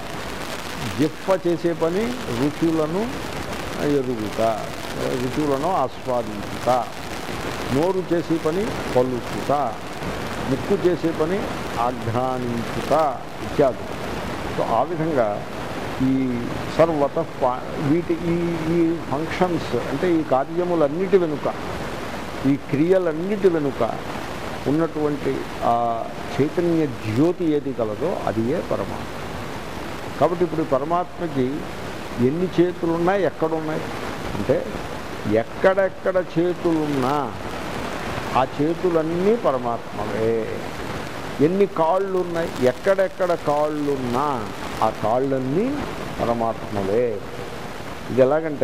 జిప్ప చేసే పని రుచులను ఎరుగుట రుచులను ఆస్వాదించుట నోరు చేసే పని పలుకుట ముక్కు చేసే పని ఆఘ్రానించుట ఇత్యాది సో ఆ విధంగా ఈ సర్వత పా- వీటి ఈ ఈ ఫంక్షన్స్ అంటే ఈ కార్యములన్నిటి వెనుక ఈ క్రియలన్నిటి వెనుక ఉన్నటువంటి ఆ చైతన్య జ్యోతి ఏది కలదో అది ఏ పరమాత్మ కాబట్టి ఇప్పుడు ఈ పరమాత్మకి ఎన్ని చేతులు ఉన్నాయి ఎక్కడున్నాయి అంటే ఎక్కడెక్కడ చేతులున్నా ఆ చేతులన్నీ పరమాత్మవే ఎన్ని కాళ్ళు ఉన్నాయి ఎక్కడెక్కడ కాళ్ళున్నా ఆ కాళ్ళన్నీ పరమాత్మవే ఇది ఎలాగంటే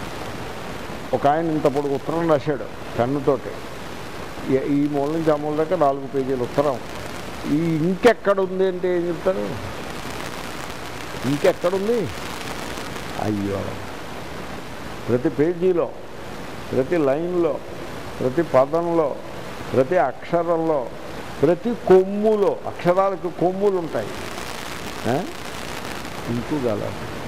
ఒక ఆయన ఇంత పొడుగు ఉత్తరం రాశాడు పెన్నుతోటి ఈ- ఈ మూల నుంచి ఆ మూల దాకా నాలుగు పేజీలు ఉత్తరం ఈ ఇంకెక్కడ ఉంది అంటే ఏం చెప్తారు ఇంకెక్కడుంది అయ్యో ప్రతి పేజీలో ప్రతి లైన్లో ప్రతి పదంలో ప్రతి అక్షరంలో ప్రతి కొమ్ములో అక్షరాలకు కొమ్ములు ఉంటాయి ఆ? ఇంకు గల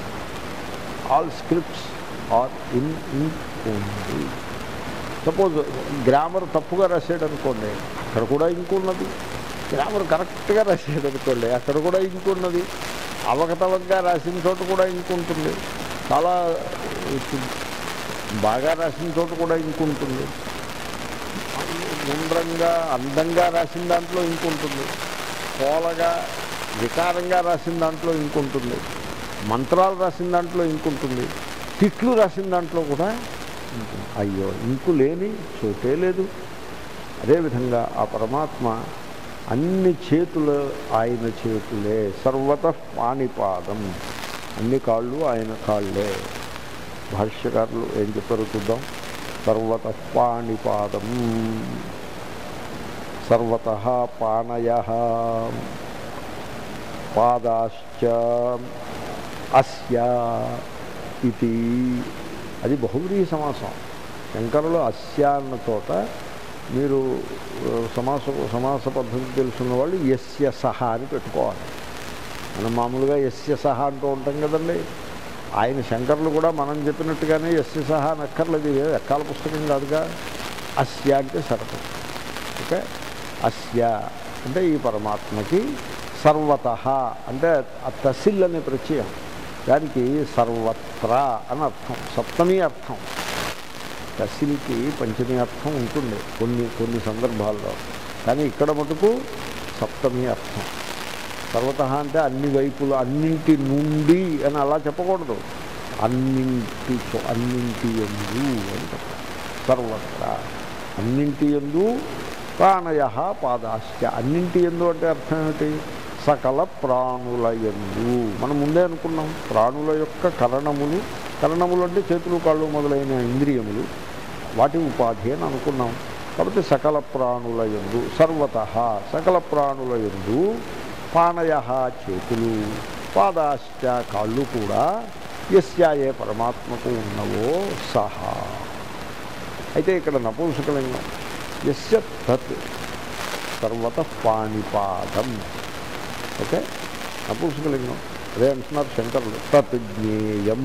all scripts are in ink ఉంది సపోజ్ గ్రామర్ తప్పుగా రాసాడు అనుకోండి అక్కడ కూడా ఇంకు ఉన్నది గ్రామర్ కరెక్ట్గా రాసాడు అనుకోండి అక్కడ కూడా ఇంకు ఉన్నది అవకతవకగా రాసిన చోట కూడా ఇంకు ఉంటుంది చాలా బాగా రాసిన చోట కూడా ఇంకు ఉంటుంది గుండ్రంగా అందంగా రాసిన దాంట్లో ఇంకు ఉంటుంది కోలగా వికారంగా రాసిన దాంట్లో ఇంకు ఉంటుంది మంత్రాలు రాసిన దాంట్లో ఇంకు ఉంటుంది తిట్లు రాసిన దాంట్లో కూడా ఇంకు ఉంటుంది. అయ్యో ఇంకు లేని చోటే లేదు అదేవిధంగా ఆ పరమాత్మ అన్ని చేతులు ఆయన చేతులే సర్వత పాణిపాదం అన్ని కాళ్ళు ఆయన కాళ్ళే భాష్యకారులు ఏం చెప్పారో చూద్దాం సర్వత పాణిపాదం సర్వత పాణయ పాదాశ్చ అస్య ఇది అది బహువ్రీహి సమాసం శంకరులు అస్య అన్న చోట మీరు ఆ, సమాస సమాస పద్ధతి తెలుసున్న వాళ్ళు ఎస్య సహా అని పెట్టుకోవాలి మనం మామూలుగా ఎస్య సహా అంటూ ఉంటాం కదండి ఆయన శంకర్లు కూడా మనం చెప్పినట్టుగానే ఎస్య సహా అని అక్కర్లేదు ఇది ఎక్కాల పుస్తకం కాదుగా అస్య అంటే సరసం ఓకే అస్య అంటే ఈ పరమాత్మకి సర్వత అంటే ఆ తసిల్ అనే ప్రత్యయం దానికి సర్వత్రా అని అర్థం సప్తమి అర్థం తసిల్కి పంచమి అర్థం ఉంటుంది కొన్ని కొన్ని సందర్భాల్లో కానీ ఇక్కడ మటుకు సప్తమి అర్థం సర్వత అంటే అన్ని వైపులు అన్నింటి నుండి అని అలా చెప్పకూడదు అన్నింటి చో- అన్నింటి ఎందు అని చెప్పాలి సర్వత్రా అన్నింటి ఎందు ప్రాణయ పాదాశ్చ అన్నింటి ఎందు అంటే అర్థం ఏమిటి సకల ప్రాణుల ఎందు మనం ముందే అనుకున్నాం ప్రాణుల యొక్క కరణములు కరణములు అంటే చేతులు కాళ్ళు మొదలైన ఇంద్రియములు వాటి ఉపాధి అని అనుకున్నాం కాబట్టి సకల ప్రాణుల ఎందు సర్వత సకల ప్రాణుల ఎందు పాణయ చేతులు పాదాశ్చ కాళ్ళు కూడా ఎస్యా ఏ పరమాత్మకు ఉన్నవో సహా అయితే ఇక్కడ నపుంసకలింగం ఎస్య తత్ సర్వత పాణిపాదం ఓకే నపుంసకలింగం అదే అంటున్నారు శంకరులు తత్ జ్ఞేయం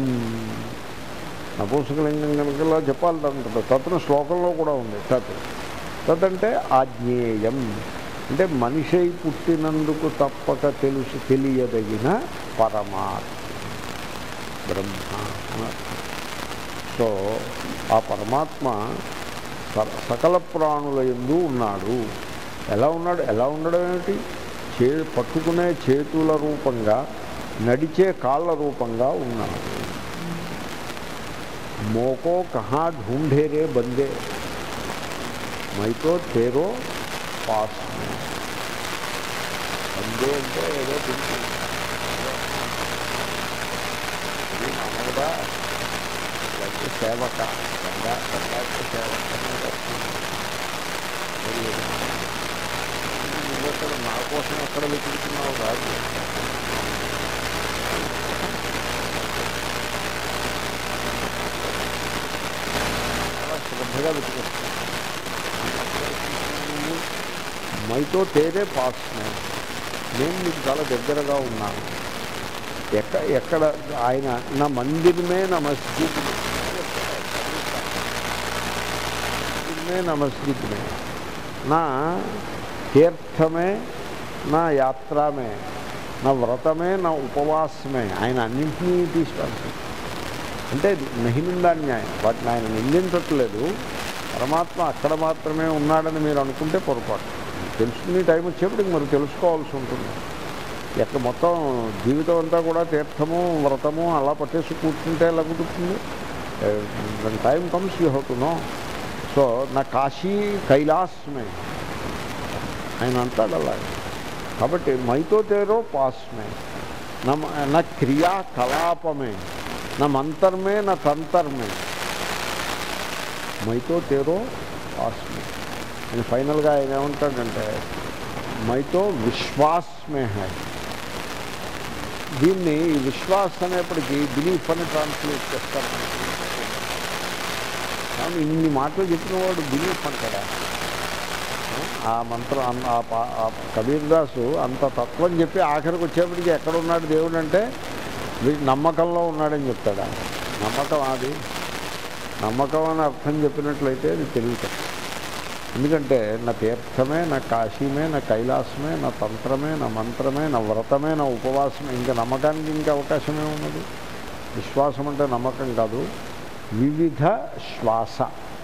నపుంసకలింగం కనుకలా చెప్పాలంటారు తత్ను శ్లోకంలో కూడా ఉంది తత్ తత్ అంటే ఆజ్ఞేయం అంటే మనిషి అయి పుట్టినందుకు తప్పక తెలుసు తెలియదగిన పరమాత్మ బ్రహ్మ అని అర్థం. సో ఆ పరమాత్మ స- సకల ప్రాణుల ఎందు ఉన్నాడు ఎలా ఉన్నాడు ఎలా ఉండడం ఏమిటి చే పట్టుకునే చేతుల రూపంగా నడిచే కాళ్ళ రూపంగా ఉన్నాడు మోకో కహా ఢూంఢే రే బందే మైతో తేరో పాస్ మే. బందే అంటే ఏదో తెలుసు ఇది మామూలుగా లేకపోతే సేవక గంగా గంగాకి సేవక అనేది అర్థం. తెలియదు. నువ్వు అక్కడ నా కోసం ఎక్కడ వెతుకుతున్నావు కాదు చాలా శ్రద్ధగా వెతుకొస్తాను నువ్వు మైతో తేరే పాస్ నేను నీకు చాలా దగ్గరగా ఉన్నాను ఎక్క ఎక్కడ ఆయన నా మందిరమే నా మస్జిద్ మందిరమే నా మస్జిద్ మే నా తీర్థమే నా యాత్రమే నా వ్రతమే నా ఉపవాసమే ఆయన అన్నింటినీ తీసుకొస్తాడు అంటే నహినిందాన్యాయం వాటిని ఆయన నిందించట్లేదు పరమాత్మ అక్కడ మాత్రమే ఉన్నాడని మీరు అనుకుంటే పొరపాటు తెలుసుకునే టైం వచ్చేప్పటికి మరి తెలుసుకోవాల్సి ఉంటుంది ఎక్కడ మొత్తం జీవితం అంతా కూడా తీర్థము వ్రతము అలా పట్టేసి కూర్చుంటే ఎలా కుదురుతుంది time comes you how to know so నా కాశీ కైలాసమే ఆయన అంటాడు అలా కాబట్టి మైతో తేరో పాస్మే నా నా క్రియా కలాపమే నా మంతర్మే నా తంతర్మే మైతో తేరో పాస్మే అని ఫైనల్గా ఆయన ఏమంటాడంటే మైతో విశ్వాస్మే హై దీన్ని ఈ విశ్వాస్ అనేప్పటికీ బిలీఫ్ అని ట్రాన్స్లేట్ చేస్తారు కానీ ఇన్ని మాటలు చెప్పిన వాడు బిలీఫ్ అంటాడా ఆ మంత్రం అన్న- ఆ పా- ఆ కబీర్ దాసు అంత తత్వం చెప్పి ఆఖరికి వచ్చేప్పటికి ఎక్కడ ఉన్నాడు దేవుడు అంటే వీడు నమ్మకంలో ఉన్నాడని చెప్తాడా నమ్మకం అది నమ్మకం అని అర్థం చెప్పినట్లయితే అది తెలియదు ఎందుకంటే నా తీర్థమే నా కాశీమే నా కైలాసమే నా తంత్రమే నా మంత్రమే నా వ్రతమే నా ఉపవాసమే ఇంకా నమ్మకానికి ఇంకా అవకాశమే ఉన్నది విశ్వాసం అంటే నమ్మకం కాదు వివిధ శ్వాస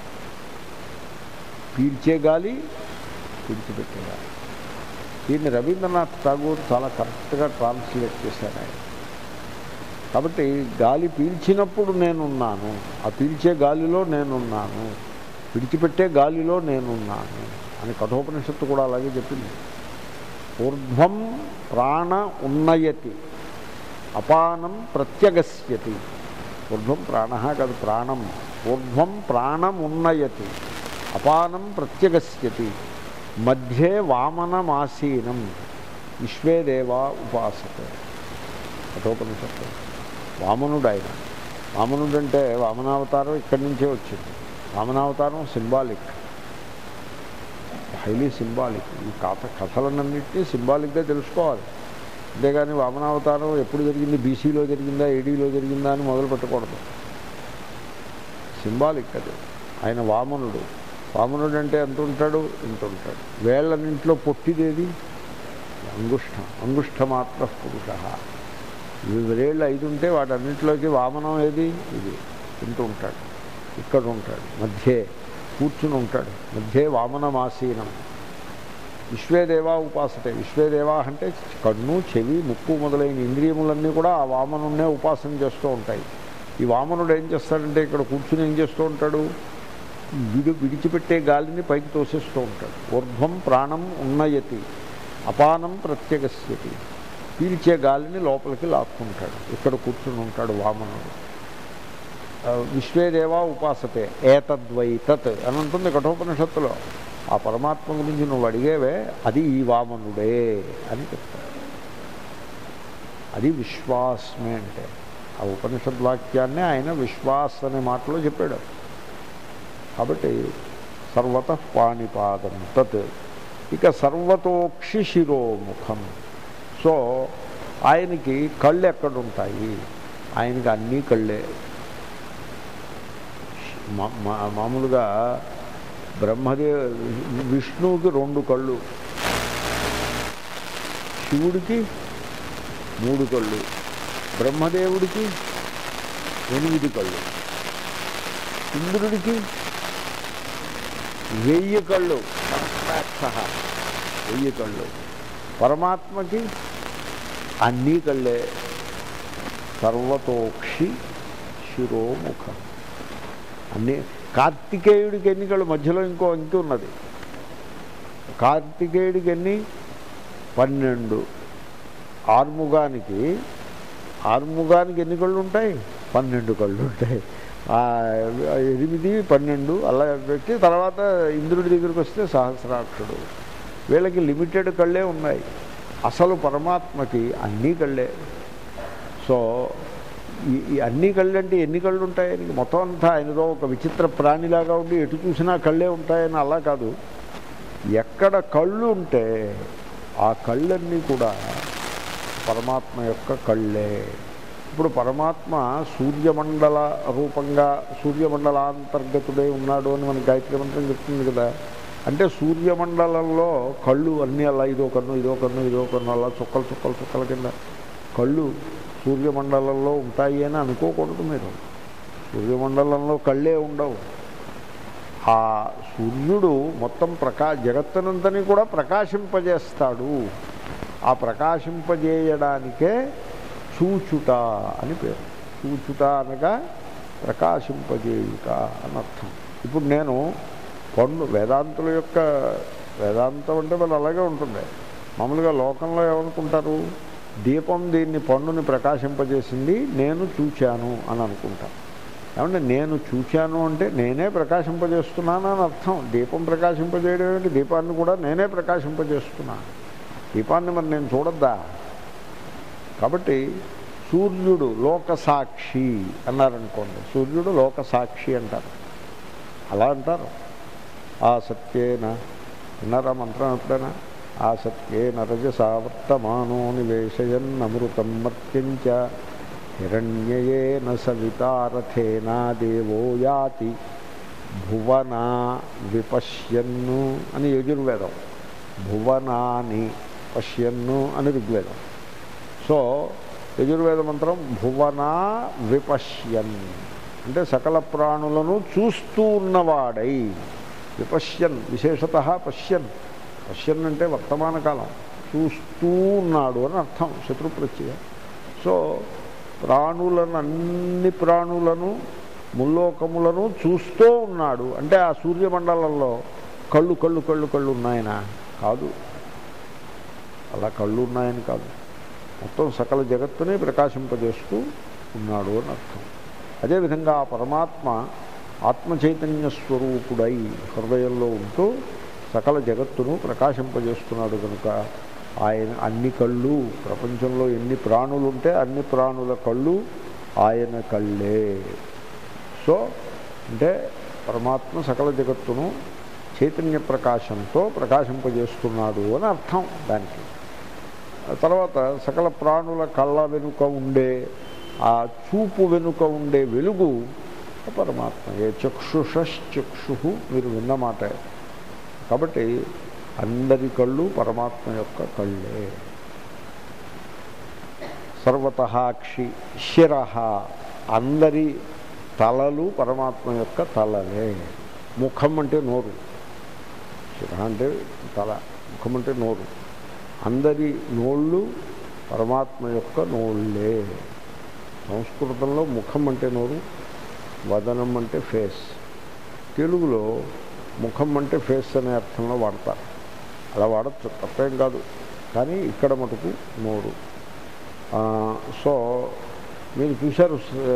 పీల్చే గాలి విడిచిపెట్టే గాలి దీన్ని రవీంద్రనాథ్ ఠాగూర్ చాలా కరెక్ట్గా ట్రాన్స్లేట్ చేశారు ఆయన కాబట్టి గాలి పీల్చినప్పుడు నేనున్నాను ఆ పీల్చే గాలిలో నేనున్నాను విడిచిపెట్టే గాలిలో నేనున్నాను అని కఠోపనిషత్తు కూడా అలాగే చెప్పింది ఊర్ధ్వం ప్రాణ ఉన్నయతి అపానం ప్రత్యగస్యతి ఊర్ధ్వం ప్రాణ కాదు ప్రాణం ఊర్ధ్వం ప్రాణం ఉన్నయతి అపానం ప్రత్యగస్యతి మధ్యే వామనమాసీనం విశ్వే దేవా ఉపాసతే కఠోపనిషత్తు వామనుడు ఆయన వామనుడు అంటే వామనావతారం ఇక్కడి నుంచే వచ్చింది వామనావతారం సింబాలిక్ హైలీ సింబాలిక్ ఈ కథ కథలన్నింటినీ సింబాలిక్గా తెలుసుకోవాలి అంతేగాని వామనావతారం ఎప్పుడు జరిగింది బీసీలో జరిగిందా ఏడీలో జరిగిందా అని మొదలు పెట్టకూడదు సింబాలిక్ అది ఆయన వామనుడు వామనుడు అంటే ఎంత ఉంటాడు ఇంత ఉంటాడు వేళ్ళన్నింటిలో పొట్టిదేది అంగుష్టం అంగుష్టమాత్ర పురుష వేళ్ళు ఐదు ఉంటే వాటన్నింటిలోకి వామనం ఏది ఇది ఇంత ఉంటాడు ఇక్కడ ఉంటాడు మధ్యే కూర్చుని ఉంటాడు మధ్యే వామనమాసీనం విశ్వేదేవా ఉపాసతే విశ్వేదేవా అంటే కన్ను చెవి ముక్కు మొదలైన ఇంద్రియములన్నీ కూడా ఆ వామనున్నే ఉపాసన చేస్తూ ఉంటాయి ఈ వామనుడు ఏం చేస్తాడంటే ఇక్కడ కూర్చుని ఏం చేస్తూ ఉంటాడు విడి విడిచిపెట్టే గాలిని పైకి తోసేస్తూ ఉంటాడు ఊర్ధ్వం ప్రాణం ఉన్నయతి అపానం ప్రత్యగస్యతి పీల్చే గాలిని లోపలికి లాక్కుంటాడు ఇక్కడ కూర్చుని ఉంటాడు వామనుడు ఆ, విశ్వేదేవా ఉపాసతే ఏతద్వై తత్ అని ఉంటుంది కఠోపనిషత్తులో ఆ పరమాత్మ గురించి నువ్వు అడిగేవే అది ఈ వామనుడే అని చెప్తాడు అది విశ్వాసమే అంటే ఆ ఉపనిషద్ వాక్యాన్ని ఆయన విశ్వాస్ అనే మాటలో చెప్పాడు కాబట్టి సర్వత పాణిపాదం తత్ ఇక సర్వతోక్షి శిరోముఖం సో ఆయనకి కళ్ళు ఎక్కడుంటాయి ఆయనకి అన్నీ కళ్ళే మా- మా- మామూలుగా బ్రహ్మదే విష్ణువుకి రెండు కళ్ళు శివుడికి మూడు కళ్ళు బ్రహ్మదేవుడికి ఎనిమిది కళ్ళు ఇంద్రుడికి వెయ్యి కళ్ళు సహా వెయ్యి కళ్ళు పరమాత్మకి అన్నీ కళ్ళే సర్వతోక్షి శిరోముఖం అన్ని కార్తికేయుడికి ఎన్ని కళ్ళు మధ్యలో ఇంకో అంకి ఉన్నది కార్తికేయుడికి ఎన్ని పన్నెండు ఆర్ముగానికి ఆర్ముగానికి ఎన్ని కళ్ళు ఉంటాయి పన్నెండు కళ్ళు ఉంటాయి ఆ ఎనిమిది పన్నెండు అలా పెట్టి తర్వాత ఇంద్రుడి దగ్గరికి వస్తే సహస్రాక్షుడు వీళ్ళకి లిమిటెడ్ కళ్ళే ఉన్నాయి అసలు పరమాత్మకి అన్నీ కళ్ళే సో ఈ ఈ అన్ని కళ్ళు అంటే ఎన్ని కళ్ళు ఉంటాయని మొత్తం అంతా ఆయనలో ఒక విచిత్ర ప్రాణిలాగా ఉండి ఎటు చూసినా కళ్ళే ఉంటాయని అలా కాదు ఎక్కడ కళ్ళు ఉంటే ఆ కళ్ళన్నీ కూడా పరమాత్మ యొక్క కళ్ళే ఇప్పుడు పరమాత్మ సూర్యమండల రూపంగా సూర్యమండలాంతర్గతుడై ఉన్నాడు అని మన గాయత్రి మంత్రం చెప్తుంది కదా అంటే సూర్యమండలంలో కళ్ళు అన్నీ అలా ఇదో కన్ను ఇదో కన్ను ఇదో కన్ను అలా చుక్కలు చుక్కలు చుక్కల కింద కళ్ళు సూర్యమండలంలో ఉంటాయి అని అనుకోకూడదు మీరు సూర్యమండలంలో కళ్ళే ఉండవు ఆ సూర్యుడు మొత్తం ప్రకా జగత్తునంతని కూడా ప్రకాశింపజేస్తాడు ఆ ప్రకాశింపజేయడానికే చూచుట అని పేరు చూచుట అనగా ప్రకాశింపజేయుట అని అర్థం ఇప్పుడు నేను పండు వేదాంతుల యొక్క వేదాంతం అంటే వాళ్ళు అలాగే ఉంటుంది మామూలుగా లోకంలో ఏమనుకుంటారు దీపం దీన్ని పండుని ప్రకాశింపజేసింది నేను చూచాను అని అనుకుంటాను ఏమంటే నేను చూశాను అంటే నేనే ప్రకాశింపజేస్తున్నాను అని అర్థం దీపం ప్రకాశింపజేయడం ఏంటి దీపాన్ని కూడా నేనే ప్రకాశింపజేస్తున్నాను దీపాన్ని మరి నేను చూడద్దా కాబట్టి సూర్యుడు లోకసాక్షి అన్నారనుకోండి సూర్యుడు లోకసాక్షి అంటారు అలా అంటారు ఆ సత్యేన విన్నారా మంత్రం ఎప్పుడైనా ఆ సత్యేన రజసా వర్తమానో నివేశయన్నమృతం మర్త్యంచ హిరణ్యయేన సవితారథేనా దేవో యాతి భువనా విపశ్యన్ను అని యజుర్వేదం భువనాని పశ్యన్ను అని ఋగ్వేదం సో యజుర్వేద మంత్రం భువనా విపశ్యన్ అంటే సకల ప్రాణులను చూస్తూ ఉన్నవాడై విపశ్యన్ విశేషత పశ్యన్ పశ్యన్ అంటే వర్తమాన కాలం చూస్తూ ఉన్నాడు అని అర్థం శత్రుప్రత్యయం సో ప్రాణులను అన్ని ప్రాణులను ముల్లోకములను చూస్తూ ఉన్నాడు అంటే ఆ సూర్యమండలంలో కళ్ళు కళ్ళు కళ్ళు కళ్ళు ఉన్నాయనా కాదు అలా కళ్ళు ఉన్నాయని కాదు మొత్తం సకల జగత్తుని ప్రకాశింపజేస్తూ ఉన్నాడు అని అర్థం అదేవిధంగా ఆ పరమాత్మ ఆత్మచైతన్య స్వరూపుడై హృదయంలో ఉంటూ సకల జగత్తును ప్రకాశింపజేస్తున్నాడు కనుక ఆయన అన్ని కళ్ళు ప్రపంచంలో ఎన్ని ప్రాణులు ఉంటే అన్ని ప్రాణుల కళ్ళు ఆయన కళ్ళే సో అంటే పరమాత్మ సకల జగత్తును చైతన్య ప్రకాశంతో ప్రకాశింపజేస్తున్నాడు అని అర్థం దానికి తర్వాత సకల ప్రాణుల కళ్ళ వెనుక ఉండే ఆ చూపు వెనుక ఉండే వెలుగు పరమాత్మయే చక్షుషశ్చక్షు మీరు విన్నమాట కాబట్టి అందరి కళ్ళు పరమాత్మ యొక్క కళ్ళే సర్వత క్షి శిర అందరి తలలు పరమాత్మ యొక్క తలలే ముఖం అంటే నోరు శిర అంటే తల ముఖం అంటే నోరు అందరి నోళ్ళు పరమాత్మ యొక్క నోళ్ళే సంస్కృతంలో ముఖం అంటే నోరు వదనం అంటే ఫేస్ తెలుగులో ముఖం అంటే ఫేస్ అనే అర్థంలో వాడతారు అలా వాడచ్చు తప్పేం కాదు కానీ ఇక్కడ మటుకు నోరు ఆ, సో మీరు చూశారు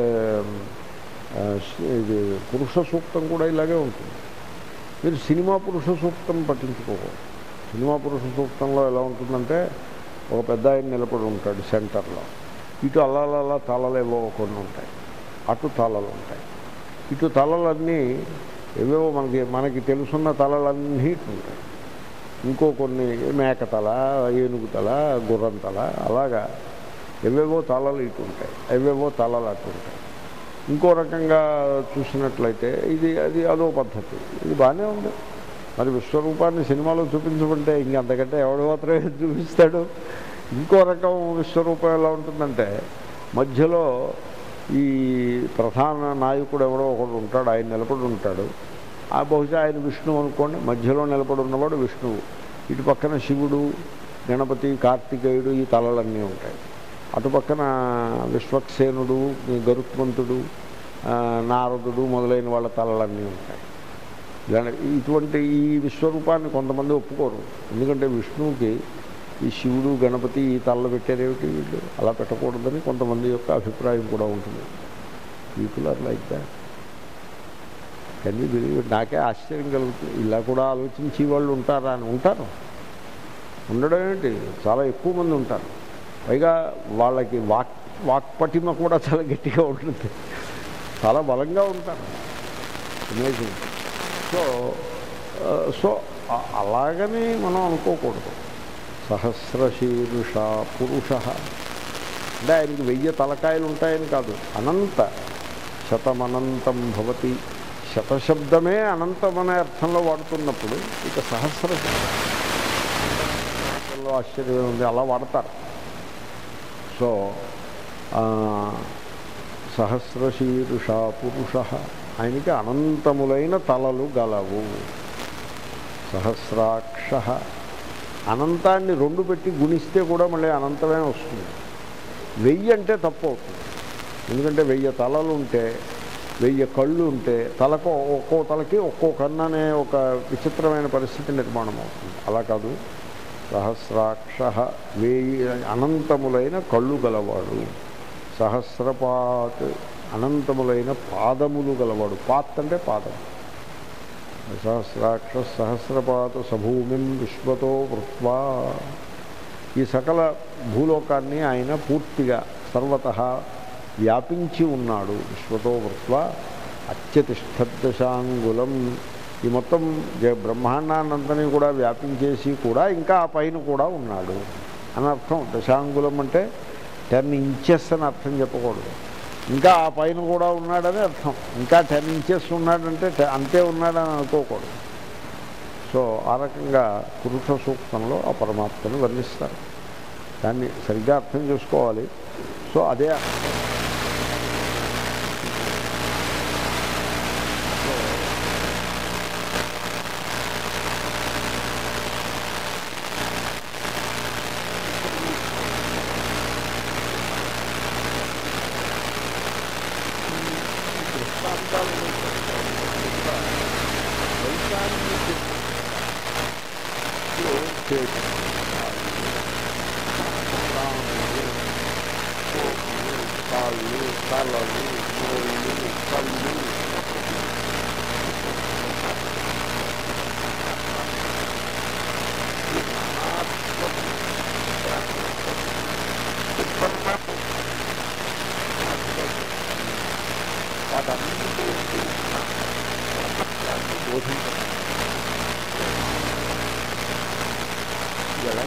ఆ, ఇది పురుష సూక్తం కూడా ఇలాగే ఉంటుంది మీరు సినిమా పురుష సూక్తం పట్టించుకోకూడదు సినిమా పురుష సూక్తంలో ఎలా ఉంటుందంటే ఒక పెద్ద ఆయన నిలబడి ఉంటాడు సెంటర్లో ఇటు అల్లాలల్లా తలలు ఏవో కొన్ని ఉంటాయి అటు తలలు ఉంటాయి ఇటు తలలన్నీ ఏవేవో మనకి మనకి తెలుసున్న తలలన్నీ ఇటు ఉంటాయి ఇంకో కొన్ని మేక తల ఏనుగు తల గుర్రం తల అలాగా ఎవేవో తలలు ఇటు ఉంటాయి ఎవేవో తలలు అటు ఉంటాయి ఇంకో రకంగా చూసినట్లయితే ఇది అది అదో పద్ధతి ఇది బాగానే ఉంది మరి విశ్వరూపాన్ని సినిమాలో చూపించమంటే ఇంకంతకంటే ఎవడు మాత్రమే చూపిస్తాడు ఇంకో రకం విశ్వరూపం ఎలా ఉంటుందంటే మధ్యలో ఈ ప్రధాన నాయకుడు ఎవడో ఒకడు ఉంటాడు ఆయన నిలబడి ఉంటాడు ఆ బహుశా ఆయన విష్ణువు అనుకోండి మధ్యలో నిలబడి ఉన్నవాడు విష్ణువు ఇటు పక్కన శివుడు గణపతి కార్తికేయుడు ఈ తలలన్నీ ఉంటాయి అటు పక్కన విశ్వక్సేనుడు గరుత్మంతుడు ఆ, నారదుడు మొదలైన వాళ్ళ తలలన్నీ ఉంటాయి ఇలాంటి ఇటువంటి ఈ విశ్వరూపాన్ని కొంతమంది ఒప్పుకోరు ఎందుకంటే విష్ణువుకి ఈ శివుడు గణపతి ఈ తలలు పెట్టారేమిటి వీళ్ళు అలా పెట్టకూడదని కొంతమంది యొక్క అభిప్రాయం కూడా ఉంటుంది పీపుల్ ఆర్ లైక్ దాట్ కానీ బిలీవ్ నాకే ఆశ్చర్యం కలుగుతుంది ఇలా కూడా ఆలోచించి వాళ్ళు ఉంటారా అని ఉంటారు ఉండడం ఏంటి చాలా ఎక్కువ మంది ఉంటారు పైగా వాళ్ళకి వాక్ వాక్పటిమ కూడా చాలా గట్టిగా ఉంటుంది చాలా బలంగా ఉంటారు అమేజింగ్ సో ఆ, సో ఆ- అలాగని మనం అనుకోకూడదు సహస్రశీరుష పురుష అంటే ఆయనకి వెయ్యి తలకాయలు ఉంటాయని కాదు అనంత శతమనంతం భవతి శతశబ్దమే అనంతం అనే అర్థంలో వాడుతున్నప్పుడు ఇక సహస్ర శబ్దంలో ఆశ్చర్యం ఉంది అలా వాడతారు సో ఆ, సహస్రశీరుష పురుష ఆయనకి అనంతములైన తలలు గలవు సహస్రాక్ష అనంతాన్ని రెండు పెట్టి గుణిస్తే కూడా మళ్ళీ అనంతమే వస్తుంది వెయ్యి అంటే తప్పు అవుతుంది ఎందుకంటే వెయ్యి తలలు ఉంటే వెయ్యి కళ్ళు ఉంటే తలకు ఒక్కో తలకి ఒక్కో కన్ను అనే ఒక విచిత్రమైన పరిస్థితి నిర్మాణం అవుతుంది అలా కాదు సహస్రాక్ష వేయి అనంతములైన కళ్ళు గలవాడు సహస్రపాత్ అనంతములైన పాదములు గలవాడు పాత్ అంటే పాదం సహస్రాక్ష సహస్రపాత సభూమిం విశ్వతో వృత్వా ఈ సకల భూలోకాన్ని ఆయన పూర్తిగా సర్వత వ్యాపించి ఉన్నాడు విశ్వతో వృత్వా అత్యతిష్టదశాంగులం ఈ మొత్తం జ- బ్రహ్మాండాన్నంతని కూడా వ్యాపించేసి కూడా ఇంకా ఆ పైన కూడా ఉన్నాడు అని అర్థం దశాంగులం అంటే టెన్ ఇంచెస్ అని అర్థం చెప్పకూడదు ఇంకా ఆ పైన కూడా ఉన్నాడని అర్థం ఇంకా టెన్ ఇంచెస్ ఉన్నాడంటే టె- అంతే ఉన్నాడని అనుకోకూడదు సో ఆ రకంగా పురుష సూక్తంలో ఆ పరమాత్మను వర్ణిస్తారు దాన్ని సరిగ్గా అర్థం చేసుకోవాలి సో అదే దృష్టాంతాలు ద్వైతాన్ని చేతి కాళ్ళు తలలు నోళ్ళు కళ్ళు బోధించారు ఎలా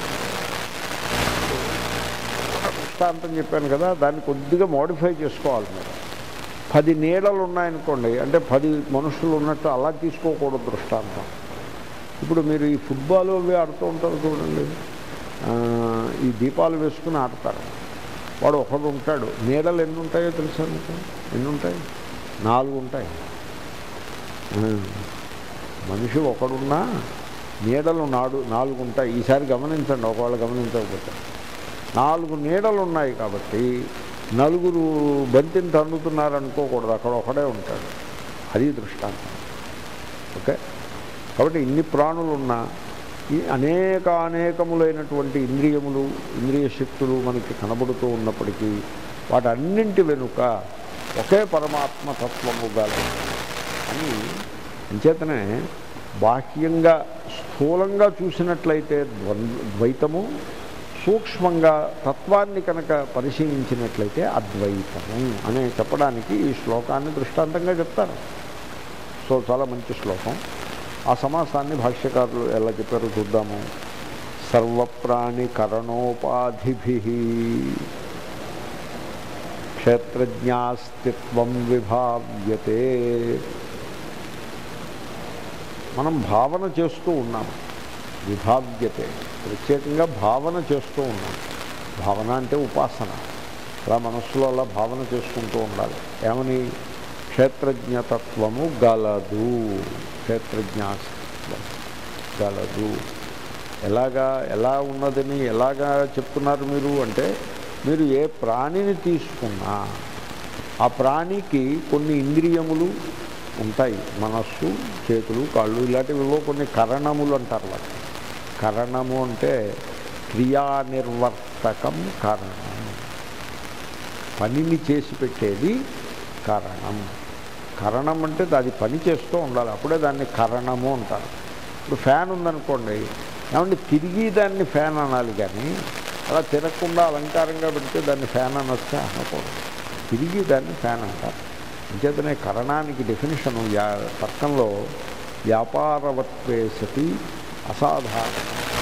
దృష్టాంతం చెప్పాను కదా దాన్ని కొద్దిగా మోడిఫై చేసుకోవాలి మీరు పది నీడలు ఉన్నాయనుకోండి అంటే పది మనుషులు ఉన్నట్టు అలా తీసుకోకూడదు దృష్టాంతం ఇప్పుడు మీరు ఈ ఫుట్బాల్ అవి ఆడుతూ ఉంటారు చూడండి ఆ, ఈ దీపాలు వేసుకుని ఆడతారు వాడు ఒకడు ఉంటాడు నీడలు ఎన్ని ఉంటాయో తెలుసా మీకు ఎన్ని ఉంటాయి నాలుగు ఉంటాయి ఆ, మనిషి ఒకడున్నా నీడలు నాడు నాలుగు ఉంటాయి ఈసారి గమనించండి ఒకవేళ గమనించకపోతే నాలుగు నీడలు ఉన్నాయి కాబట్టి నలుగురు బంతిని తన్నుతున్నారు అనుకోకూడదు అక్కడ ఒకడే ఉంటాడు అది దృష్టాంతం ఓకే కాబట్టి ఇన్ని ప్రాణులు ఉన్నా ఈ అనేక అనేకములైనటువంటి ఇంద్రియములు ఇంద్రియ శక్తులు మనకి కనబడుతూ ఉన్నప్పటికీ వాటన్నింటి వెనుక ఒకే పరమాత్మ తత్వము గల అని అంచేతనే బాహ్యంగా స్థూలంగా చూసినట్లయితే ద్వంద్వ ద్వైతము సూక్ష్మంగా తత్వాన్ని కనుక పరిశీలించినట్లయితే అద్వైతము అనే చెప్పడానికి ఈ శ్లోకాన్ని దృష్టాంతంగా చెప్తారు సో చాలా మంచి శ్లోకం ఆ సమాసాన్ని భాష్యకారులు ఎలా చెప్పారో చూద్దాము సర్వప్రాణి కరణోపాధిభి క్షేత్రజ్ఞాస్తిత్వం విభావ్యతే మనం భావన చేస్తూ ఉన్నాము విభావ్యతే ప్రత్యేకంగా భావన చేస్తూ ఉన్నాం భావన అంటే ఉపాసన అలా మనస్సులో అలా భావన చేసుకుంటూ ఉండాలి ఏమని క్షేత్రజ్ఞతత్వము గలదు క్షేత్రజ్ఞాస్తిత్వం గలదు ఎలాగా ఎలా ఉన్నదని ఎలాగా చెప్తున్నారు మీరు అంటే మీరు ఏ ప్రాణిని తీసుకున్నా ఆ ప్రాణికి కొన్ని ఇంద్రియములు ఉంటాయి మనస్సు చేతులు కాళ్ళు ఇలాంటివివో కొన్ని కరణములు అంటారు వాటి కరణము అంటే క్రియానిర్వర్తకం కారణం పనిని చేసి పెట్టేది కారణం కరణం అంటే అది పని చేస్తూ ఉండాలి అప్పుడే దాన్ని కరణము అంటారు ఇప్పుడు ఫ్యాన్ ఉందనుకోండి ఏమంటే తిరిగి దాన్ని ఫ్యాన్ అనాలి కానీ అలా తిరగకుండా అలంకారంగా పెడితే దాన్ని ఫ్యాన్ అనొచ్చా అనకూడదు తిరిగి దాన్ని ఫ్యాన్ అంటారు అంచేతనే కరణానికి డెఫినేషన్ వ్యా తర్కంలో వ్యాపారవత్వే సతి అసాధారణ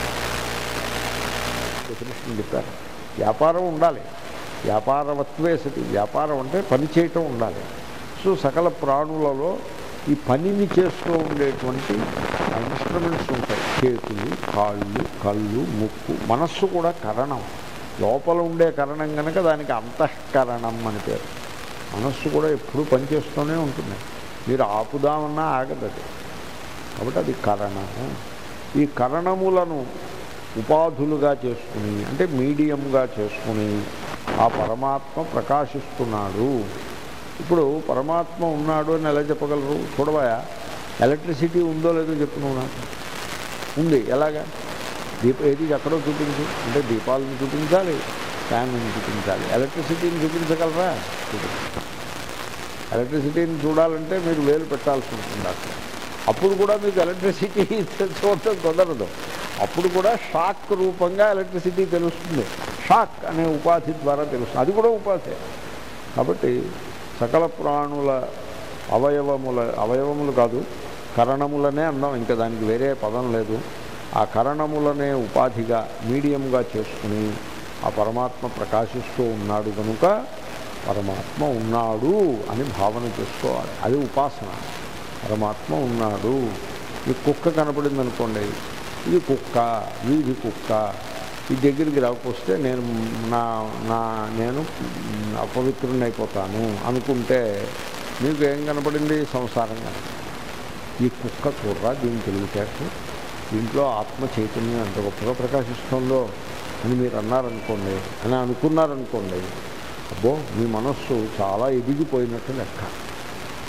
డెఫినేషన్ చెప్పారు వ్యాపారం ఉండాలి వ్యాపారవత్వే సతి వ్యాపారం అంటే పని చేయటం ఉండాలి సో సకల ప్రాణులలో ఈ పనిని చేస్తూ ఉండేటువంటి ఇన్స్ట్రుమెంట్స్ ఉంటాయి చేతులు కాళ్ళు కళ్ళు ముక్కు మనస్సు కూడా కరణం లోపల ఉండే కరణం కనుక దానికి అంతఃకరణం అని పేరు మనస్సు కూడా ఎప్పుడూ పనిచేస్తూనే ఉంటుంది మీరు ఆపుదామన్నా ఆగదది కాబట్టి అది కరణము ఈ కరణములను ఉపాధులుగా చేసుకుని అంటే మీడియంగా చేసుకుని ఆ పరమాత్మ ప్రకాశిస్తున్నాడు ఇప్పుడు పరమాత్మ ఉన్నాడు అని ఎలా చెప్పగలరు చూడబాయా ఎలక్ట్రిసిటీ ఉందో లేదో చెప్పు నువ్వు నాకు ఉంది ఎలాగా దీప ఏది ఎక్కడో చూపించు అంటే దీపాలను చూపించాలి ఫ్యాన్లను చూపించాలి ఎలక్ట్రిసిటీని చూపించగలరా చూపించాలి ఎలక్ట్రిసిటీని చూడాలంటే మీరు వేలు పెట్టాల్సి ఉంటుంది అక్కడ అప్పుడు కూడా మీకు ఎలక్ట్రిసిటీ చూడటం కుదరదు అప్పుడు కూడా షాక్ రూపంగా ఎలక్ట్రిసిటీ తెలుస్తుంది షాక్ అనే ఉపాధి ద్వారా తెలుస్తుంది అది కూడా ఉపాధి కాబట్టి సకల ప్రాణుల అవయవముల అవయవములు కాదు కరణములనే అన్నాం ఇంకా దానికి వేరే పదం లేదు ఆ కరణములనే ఉపాధిగా మీడియంగా చేసుకుని ఆ పరమాత్మ ప్రకాశిస్తూ ఉన్నాడు కనుక పరమాత్మ ఉన్నాడు అని భావన చేసుకోవాలి అది ఉపాసన పరమాత్మ ఉన్నాడు ఈ కుక్క కనపడింది అనుకోండి ఇది కుక్క వీధి కుక్క ఈ దగ్గరికి రాకపోతే నేను నా నా నేను అపవిత్రుని అయిపోతాను అనుకుంటే మీకు ఏం కనపడింది సంసారం కనపడింది ఈ కుక్క చూడరా దీని తెలివితేటలు దీంట్లో ఆత్మ చైతన్యం ఎంత గొప్పగా ప్రకాశిస్తుందో అని మీరు అన్నారనుకోండి అని అనుకున్నారనుకోండి అబ్బో మీ మనస్సు చాలా ఎదిగిపోయినట్టు లెక్క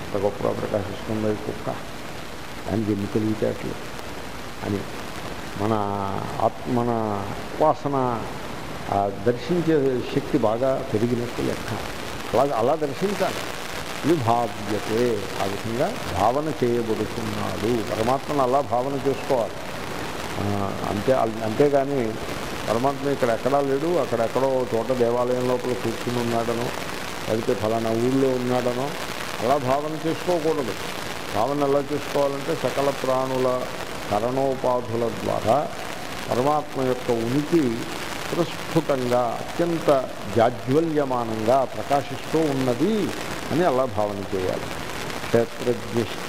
ఎంత గొప్పగా ప్రకాశిస్తుంది ఈ కుక్క దానికి ఎన్ని తెలివితేటలు అని మన ఆత్మ మన ఉపాసన ఆ దర్శించే శక్తి బాగా పెరిగినట్టు లెక్క అలా అలా దర్శించాలి విభావ్యతే ఆ విధంగా భావన చేయబడుతున్నాడు పరమాత్మను అలా భావన చేసుకోవాలి ఆ, అంతే అంతేగాని పరమాత్మ ఇక్కడ ఎక్కడా లేడు అక్కడెక్కడో ఓ చోట దేవాలయం లోపల కూర్చుని ఉన్నాడనో లేకపోతే ఫలానా ఊళ్ళో ఉన్నాడనో అలా భావన చేసుకోకూడదు భావన ఎలా చేసుకోవాలంటే సకల ప్రాణుల కరణోపాధుల ద్వారా పరమాత్మ యొక్క ఉనికి ప్రస్ఫుటంగా అత్యంత జాజ్వల్యమానంగా ప్రకాశిస్తూ ఉన్నది అని అలా భావన చేయాలి క్షేత్రజ్ఞశ్చ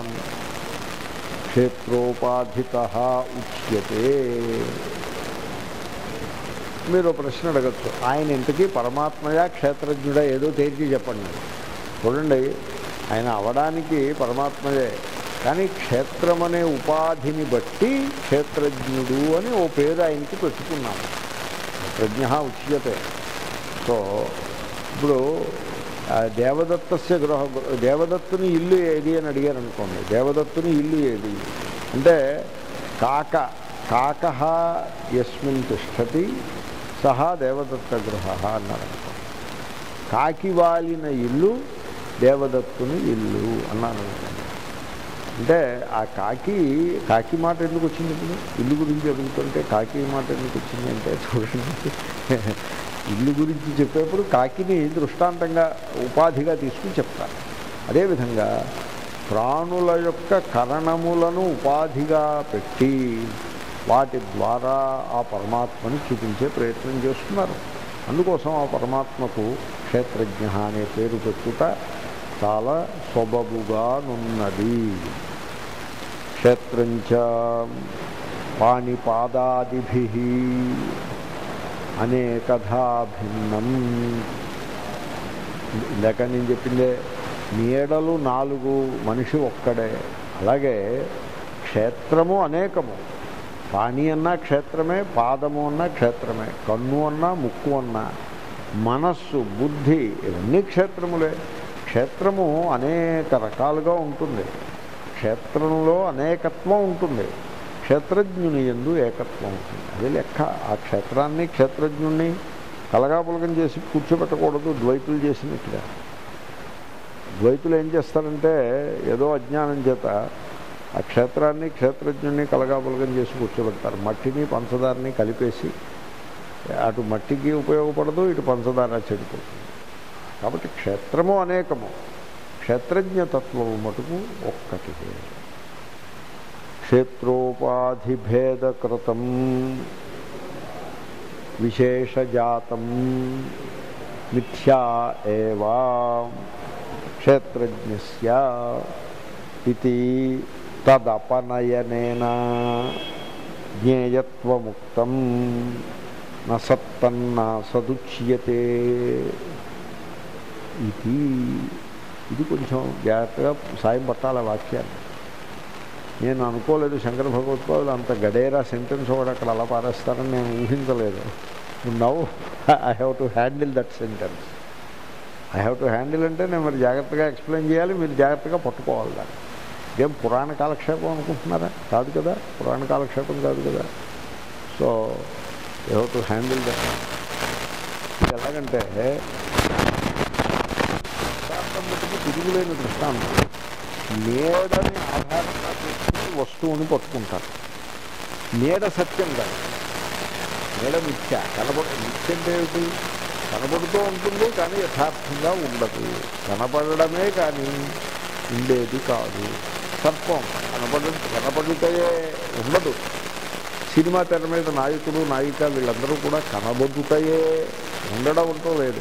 క్షేత్రోపాధిత ఉచ్యతే మీరు ఒక ప్రశ్న అడగచ్చు ఆయన ఇంతకీ పరమాత్మయా క్షేత్రజ్ఞుడా ఏదో తేల్చి చెప్పండి చూడండి ఆయన అవడానికి పరమాత్మయే కానీ క్షేత్రం అనే ఉపాధిని బట్టి క్షేత్రజ్ఞుడు అని ఓ పేరు ఆయనకి పెట్టుకున్నాము ప్రజ్ఞ ఉచ్యతే సో ఇప్పుడు ఆ, దేవదత్తస్య గృహ దేవదత్తుని ఇల్లు ఏది అని అడిగారు అనుకోండి దేవదత్తుని ఇల్లు ఏది అంటే కాక కాక ఎస్మిన్ తిష్టతి సహా దేవదత్త గృహ అన్నారు అనుకోండి కాకి వాలిన ఇల్లు దేవదత్తుని ఇల్లు అన్నాను అనుకోండి అంటే ఆ కాకి కాకి మాట ఎందుకు వచ్చింది ఇప్పుడు ఇల్లు గురించి అడుగుతుంటే కాకి మాట ఎందుకు వచ్చింది అంటే చూడండి ఇల్లు గురించి చెప్పేప్పుడు కాకిని దృష్టాంతంగా ఉపాధిగా తీసుకుని చెప్తారు అదేవిధంగా ప్రాణుల యొక్క కరణములను ఉపాధిగా పెట్టి వాటి ద్వారా ఆ పరమాత్మని చూపించే ప్రయత్నం చేస్తున్నారు అందుకోసం ఆ పరమాత్మకు క్షేత్రజ్ఞ అనే పేరు పెట్టుట చాలా సొబబుగానున్నది క్షేత్రంచ పాణిపాదాదిభి అనేకధా భిన్నం ఇందాక నేను చెప్పిందే నీడలు నాలుగు మనిషి ఒక్కడే అలాగే క్షేత్రము అనేకము పాణి అన్నా క్షేత్రమే పాదము అన్నా క్షేత్రమే కన్ను అన్నా ముక్కు అన్నా మనస్సు బుద్ధి ఇవన్నీ క్షేత్రములే క్షేత్రము అనేక రకాలుగా ఉంటుంది క్షేత్రంలో అనేకత్వం ఉంటుంది క్షేత్రజ్ఞుని ఎందు ఏకత్వం ఉంటుంది అది లెక్క ఆ క్షేత్రాన్ని క్షేత్రజ్ఞుణ్ణి కలగాపులగం చేసి కూర్చోబెట్టకూడదు ద్వైతులు చేసినట్టుగా ద్వైతులు ఏం చేస్తారంటే ఏదో అజ్ఞానం చేత ఆ క్షేత్రాన్ని క్షేత్రజ్ఞుణ్ణి కలగాపులగం చేసి కూర్చోబెడతారు మట్టిని పంచదారని కలిపేసి అటు మట్టికి ఉపయోగపడదు ఇటు పంచదార చెడిపోతుంది కాబట్టి క్షేత్రము అనేకము క్షేత్రజ్ఞతత్వము మటుకు ఒక్కటి క్షేత్రోపాధిభేదకృతం విశేషజాతం మిథ్యా ఏవా క్షేత్రజ్ఞస్య ఇది తదపనయనేన జ్ఞేయత్వముక్తం నసత్తన్న సదుచ్యతే ఇది ఇది కొంచెం జాగ్రత్తగా సాయం పట్టాలి ఆ వాక్యాన్ని నేను అనుకోలేదు శంకర భగవత్పాదులు అంత గడేరా సెంటెన్స్ ఒకటి అక్కడ అలా పారేస్తారని నేను ఊహించలేదు now I have to handle that sentence I have to handle అంటే నేను మరి జాగ్రత్తగా ఎక్స్ప్లెయిన్ చేయాలి మీరు జాగ్రత్తగా పట్టుకోవాలి దాన్ని ఏం పురాణ కాలక్షేపం అనుకుంటున్నారా కాదు కదా పురాణ కాలక్షేపం కాదు కదా so you have to handle that ఇది ఎలాగంటే దృష్టాంతం మటుకు తిరుగులేని దృష్టాంతం నీడని ఆధారంగా చేసుకుని వస్తువుని పట్టుకుంటారు నీడ సత్యం కాదు నీడ మిథ్య కనబడ మిథ్య అంటే ఏమిటి కనబడుతూ ఉంటుంది కానీ యథార్థంగా ఉండదు కనపడడమే కానీ ఉండేది కాదు సర్పం కనపడ కనపడితే ఉండదు సినిమా తెర మీద నాయకుడు నాయిక వీళ్ళందరూ కూడా కనబడుతాయే ఉండడం అంటూ లేదు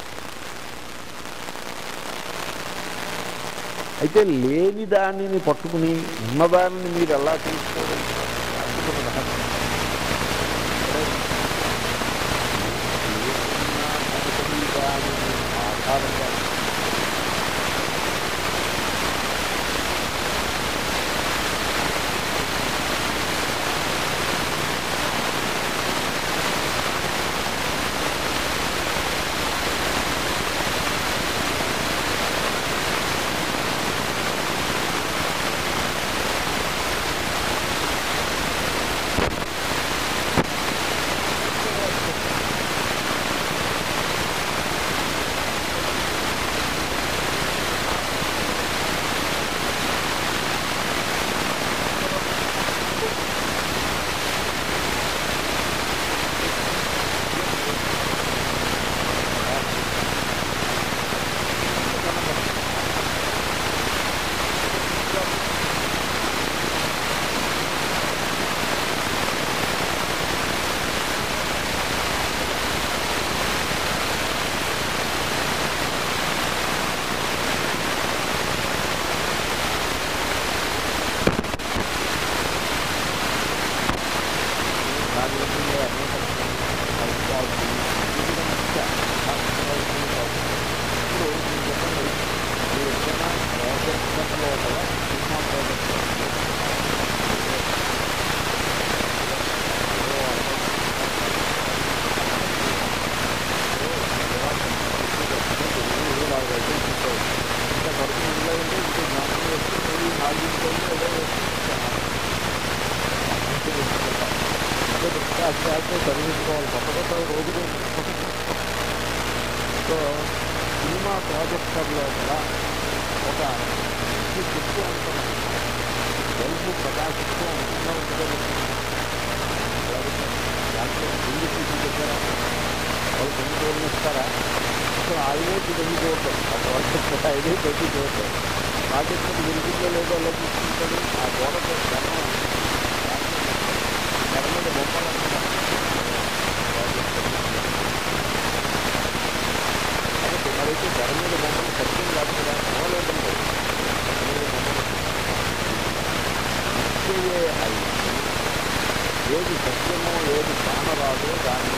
అయితే లేని దానిని పట్టుకుని ఉన్నదానిని మీరు ఎలా తెలుసుకోవడం అందుకున్న రహస్యం. లేని దానిని ఆధారంగా ఉంటే సరిదిద్దుకోవాలి కొత్త కొత్త రోజులు సో సినిమా ప్రాజెక్టర్లో కూడా ఒక మంచి శక్తి అంతం వెలుగు ప్రకాశిస్తూ అందంగా ఉంటుంది దాంట్లో ముందు చూసి దగ్గర వాళ్ళు కొన్ని రోజులు ఇస్తారా అసలు ఆయనే తొమ్మిదిపోతాం ఆ ప్రాజెక్ట్ ఆయనే తొమ్మిదిపోతాం ప్రాజెక్ట్ విరిగిందో లేదో అలా చూసుకుంటాడు ఆ గోడతో జనం తెర మీద బొమ్మలు కాబట్టి మరైతే తెర మీద బొమ్మలు సత్యం కాదు కదా పోలేదండి నిశ్చయే అయి ఏది సత్యమో ఏది కానరాదో దాన్ని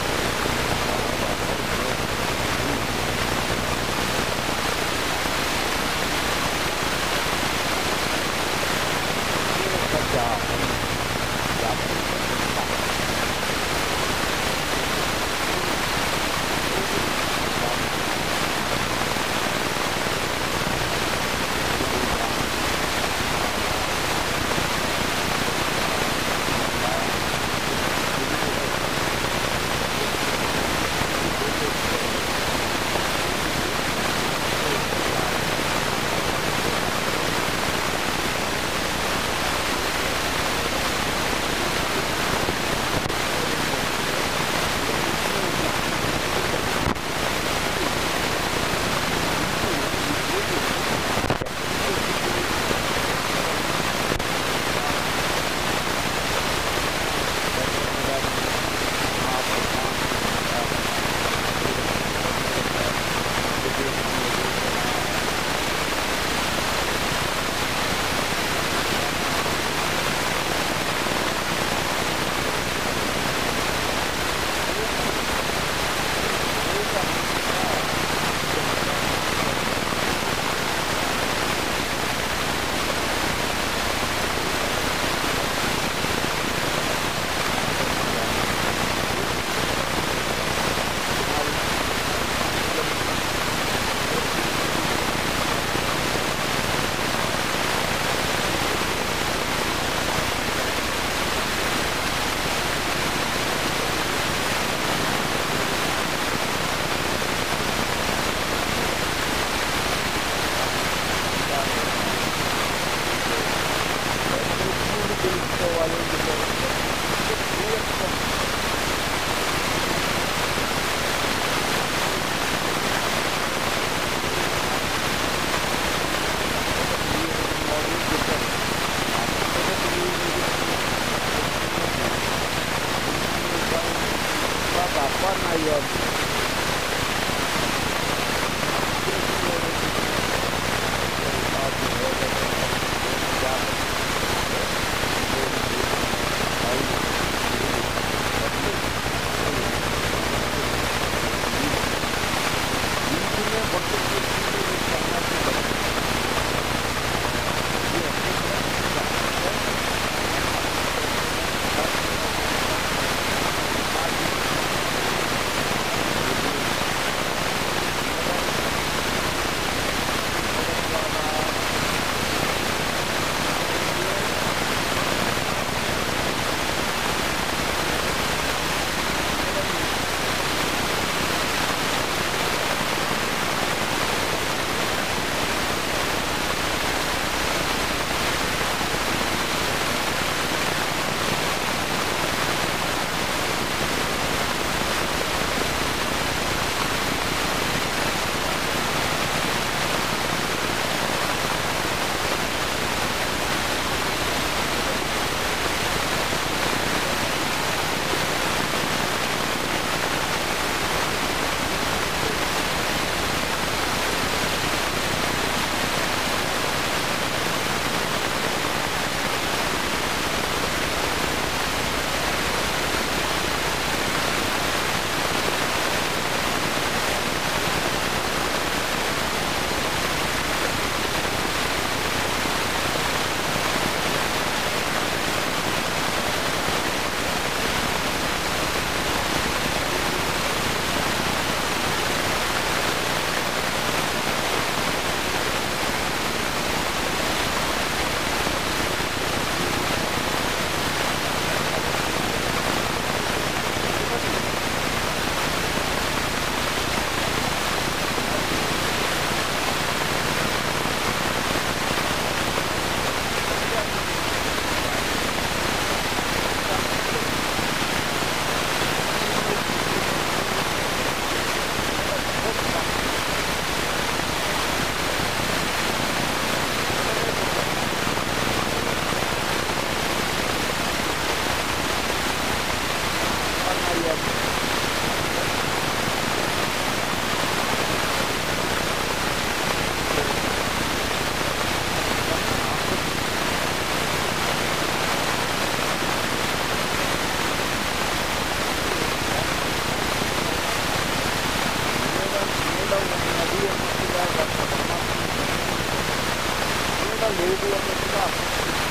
లేకుండా లేదు అన్నట్టుగా అర్థం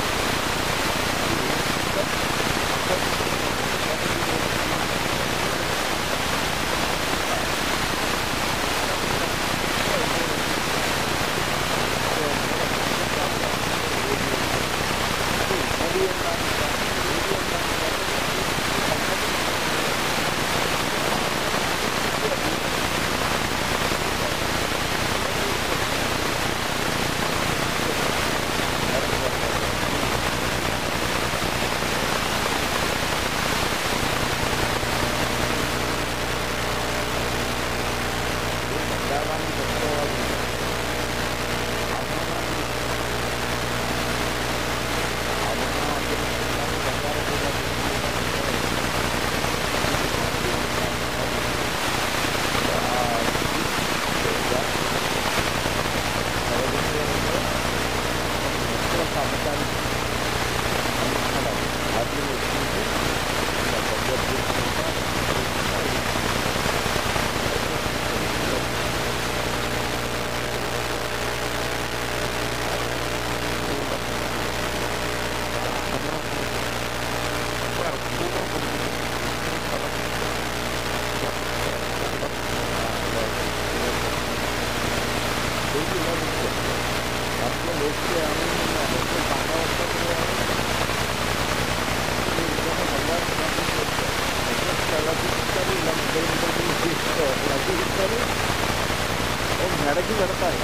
మెడకి పెడతారు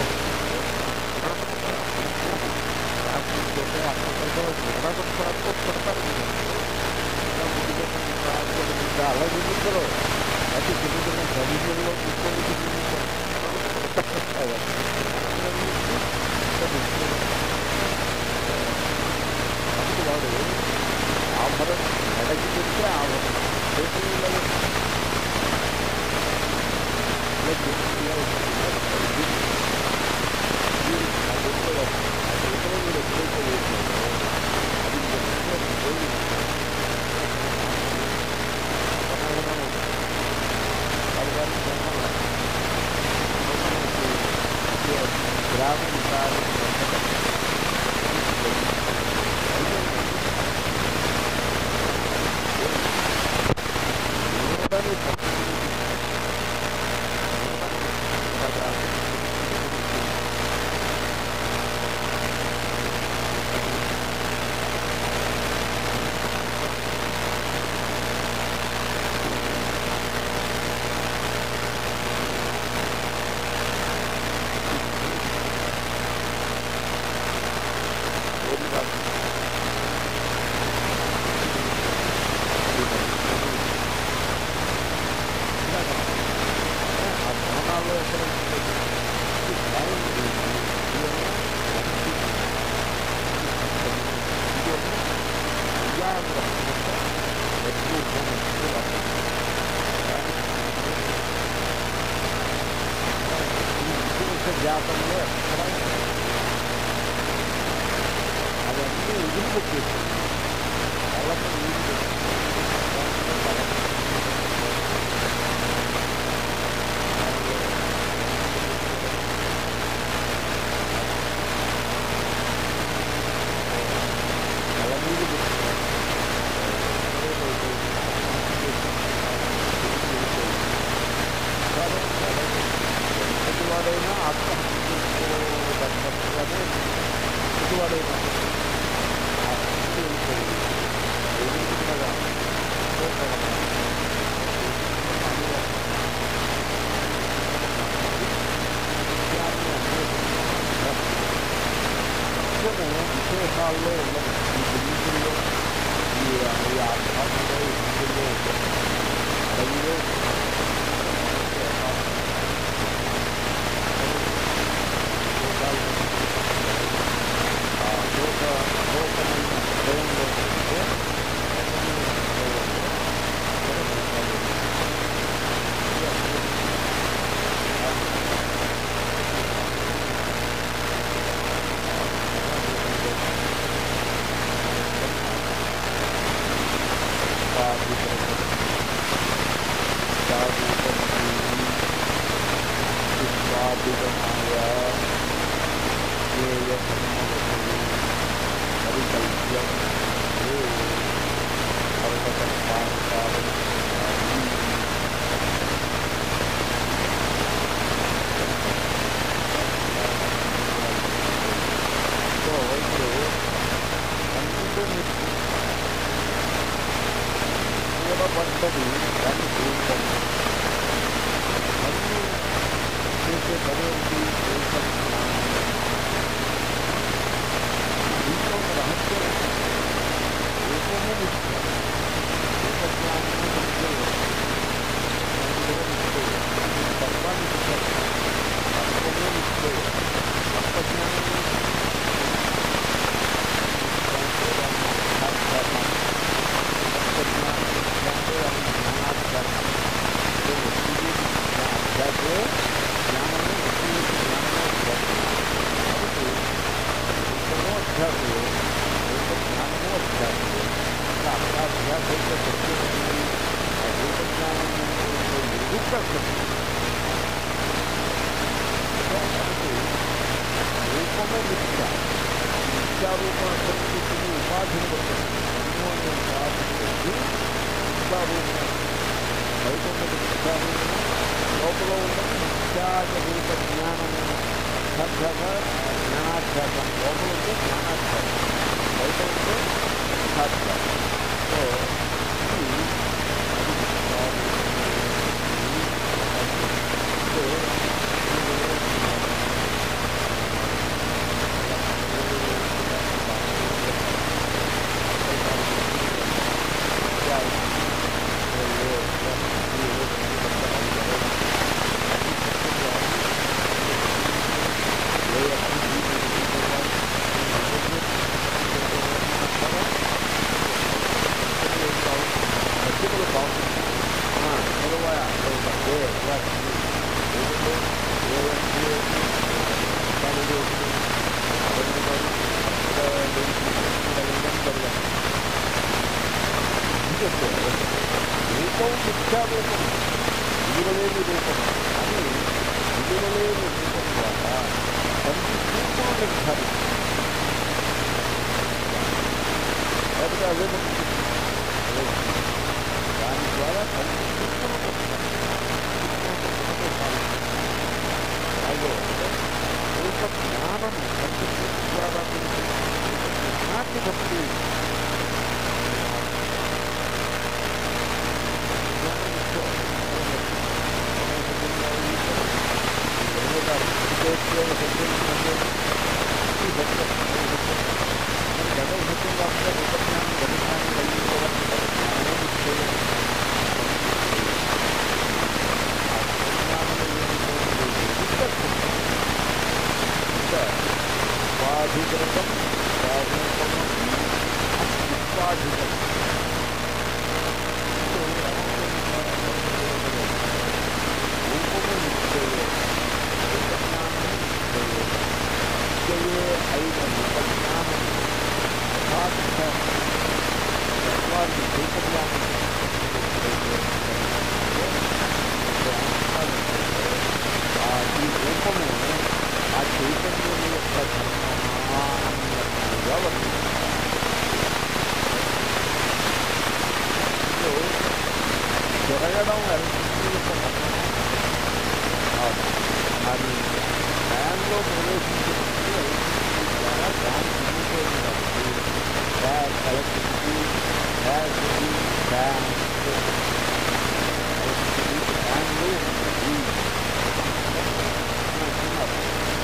అలా చూపిస్తారు అయితే చిన్న చిన్న గడిలో తీసుకొని కాబట్టి వాడు ఆభరణ మెడకి పెడితే ఆభరణ చేతుల్లో ఇలా చేతుల్లో ఉంటుంది. వీడు ఆ చేతిలో ఆ చేతిలో వీడు ఎప్పుడైతే వేసాడో అది ఎంత పోయి గ్రామం ఆ భవనాల్లో ఎక్కడ జాతంలో ఎక్కడ అవన్నీ వదిలిపెట్టేసి వాళ్ళకి ప్రతివాడైనా ఆత్మహత్య చేసుకోవడం ప్రతివాడైనా విశేషాల్లో ఉండదు ఈ బిల్డింగుల్లో ఈ ఈ ఆత్మహత్యలో ఈ బిల్డింగుల్లో ఉండదు అడవిలో విశ్వాభిగమాయ పరికల్ప్యం సో ఇప్పుడు కంటిన్యూ కూడబడ్డది దాని రూపం మళ్ళీ చేసే పని ఏంటి రూపం రూపం రహస్యం రూపమే నిత్యం రూపజ్ఞానమే నిత్యం తత్వాన్ని నిత్యం తత్వమే నిత్యం తత్వజ్ఞానమే రూపమే నిత్య నిత్యారూపం సంస్కృతిని ఉపాధిని పడుతుంది అనే ఉపాధిని బట్టి నిత్యారూపం బయట ఉన్నది నిత్యారూపము లోపల ఉన్నది నిత్యాచ రూప జ్ఞానము అర్థాధ్యాస జ్ఞానాధ్యాసం లోపల ఉంటే జ్ఞానాధ్యాసం బయట ఉంటే అర్థాధ్యాసం సో ఇది అది నిత్యారూపము. అంటే రూపం మిథ్యారూపం విలువలేని రూపం అని విలువలేని రూపం ద్వారా కంటి చూపును నిర్ధారిస్తుంది లేకపోతే అదే మనకి దాని ద్వారా కంటి చూపును అలాగే రూప జ్ఞానం కంటి చూపు ద్వారా జ్ఞానాన్ని బట్టి స్వాధికృతం అస్తిత్వాధికృతం రూపము నిశ్చయే రూపజ్ఞానము నిశ్చయే నిశ్చయే అయిన రూపజ్ఞానము యథార్థ తత్వాన్ని రూపజ్ఞానం ఆ ఈ రూపము ఆ చైతన్యం యొక్క ధర్మమా అన్నట్టుగా వర్తిస్తుంది తిరగడం ఎలక్ట్రిసిటీ యొక్క ధర్మమా కాదు అది ఫ్యాన్లో ప్రవేశించినప్పుడు ఎలక్ట్రిసిటీ ద్వారా ఫ్యాన్ తిరిగిపోయింది కాబట్టి fan electricity fan fan electricity ఫ్యాన్లు ఉంది అంటున్నారు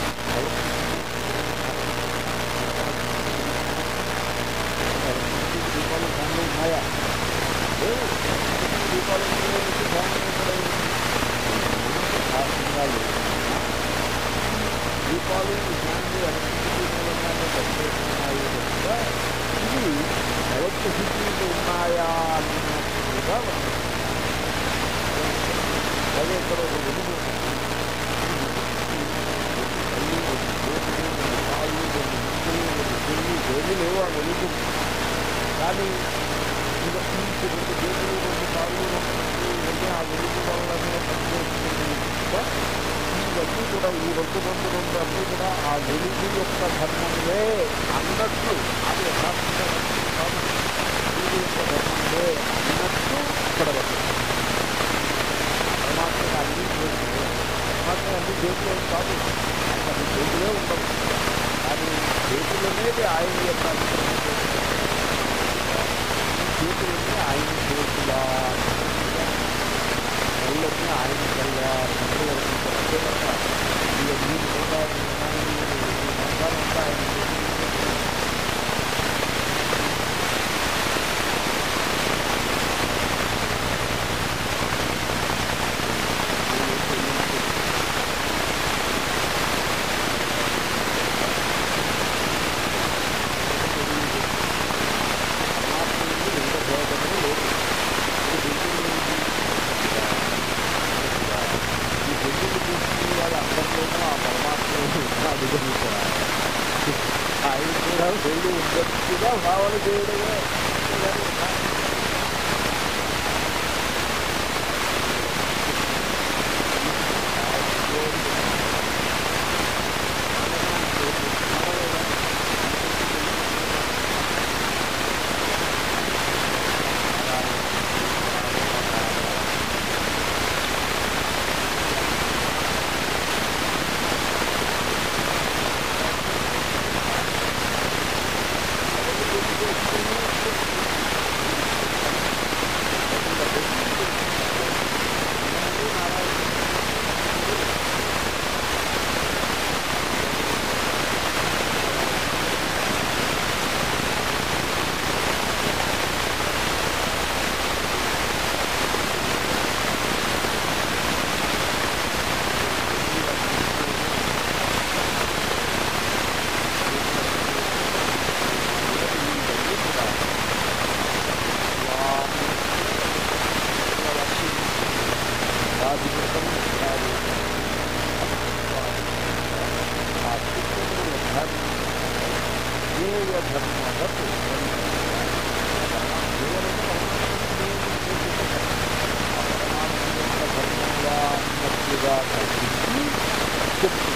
ఎలక్ట్రిసిటీ దీపాలు ఫ్యాన్లు ఉన్నాయా లేవు దీపాలు ఫ్యాన్లు శాస్త్రంగా లేవు దీపాలు ఈ ఫ్యాన్లు ఎలక్ట్రిసిటీ మూలంగానే పనిచేస్తున్నాయి కనుక ఇవి ఎలక్ట్రిసిటీ ఉన్నాయా అన్నట్టుగా అదే ఇక్కడ ఒక వెలుగు ఉంటుంది. ఈ వెలుగుకి కళ్ళు, కొన్ని చేతులు, కొన్ని కాళ్ళు, కొన్ని ముక్కులు, కొన్ని చెయ్యి ఏమీ లేవు ఆ వెలుగు కానీ ఇక పీచు రెండు చేతులు రెండు కాళ్ళు రెండు ముక్కులు ఇవన్నీ ఆ వెలుగు వల్లనే పనిచేస్తుంది కనుక ఇవన్నీ కూడా ఈ రెండు రెండు రెండు అన్నీ కూడా ఆ వెలుగు యొక్క ధర్మములే అన్నట్లు ఆ అనేది యథార్థంగా వర్తించదు కాదు జీవుడి యొక్క ధర్మంలో అన్నట్టు ఇక్కడ వర్తించదు పరమాత్మకు అన్ని చేతులు పరమాత్మ అన్ని చేతులు ఏం కాదు ఆయనకు అన్ని చేతులే ఉండవు కానీ చేతులు అనేది ఆయన యొక్క అనుగ్రహం చేతులన్నీ ఆయన చేతులా కళ్ళన్నీ ఆయన కళ్ళ కళ్ళు వర్తించారు అంతే తప్ప ఇవన్నీ కూడా అంతా ఆయన చేతులు ఆయన కూడా వెళ్ళి ఉండొచ్చుగా భావన చేయడమే చెప్తారు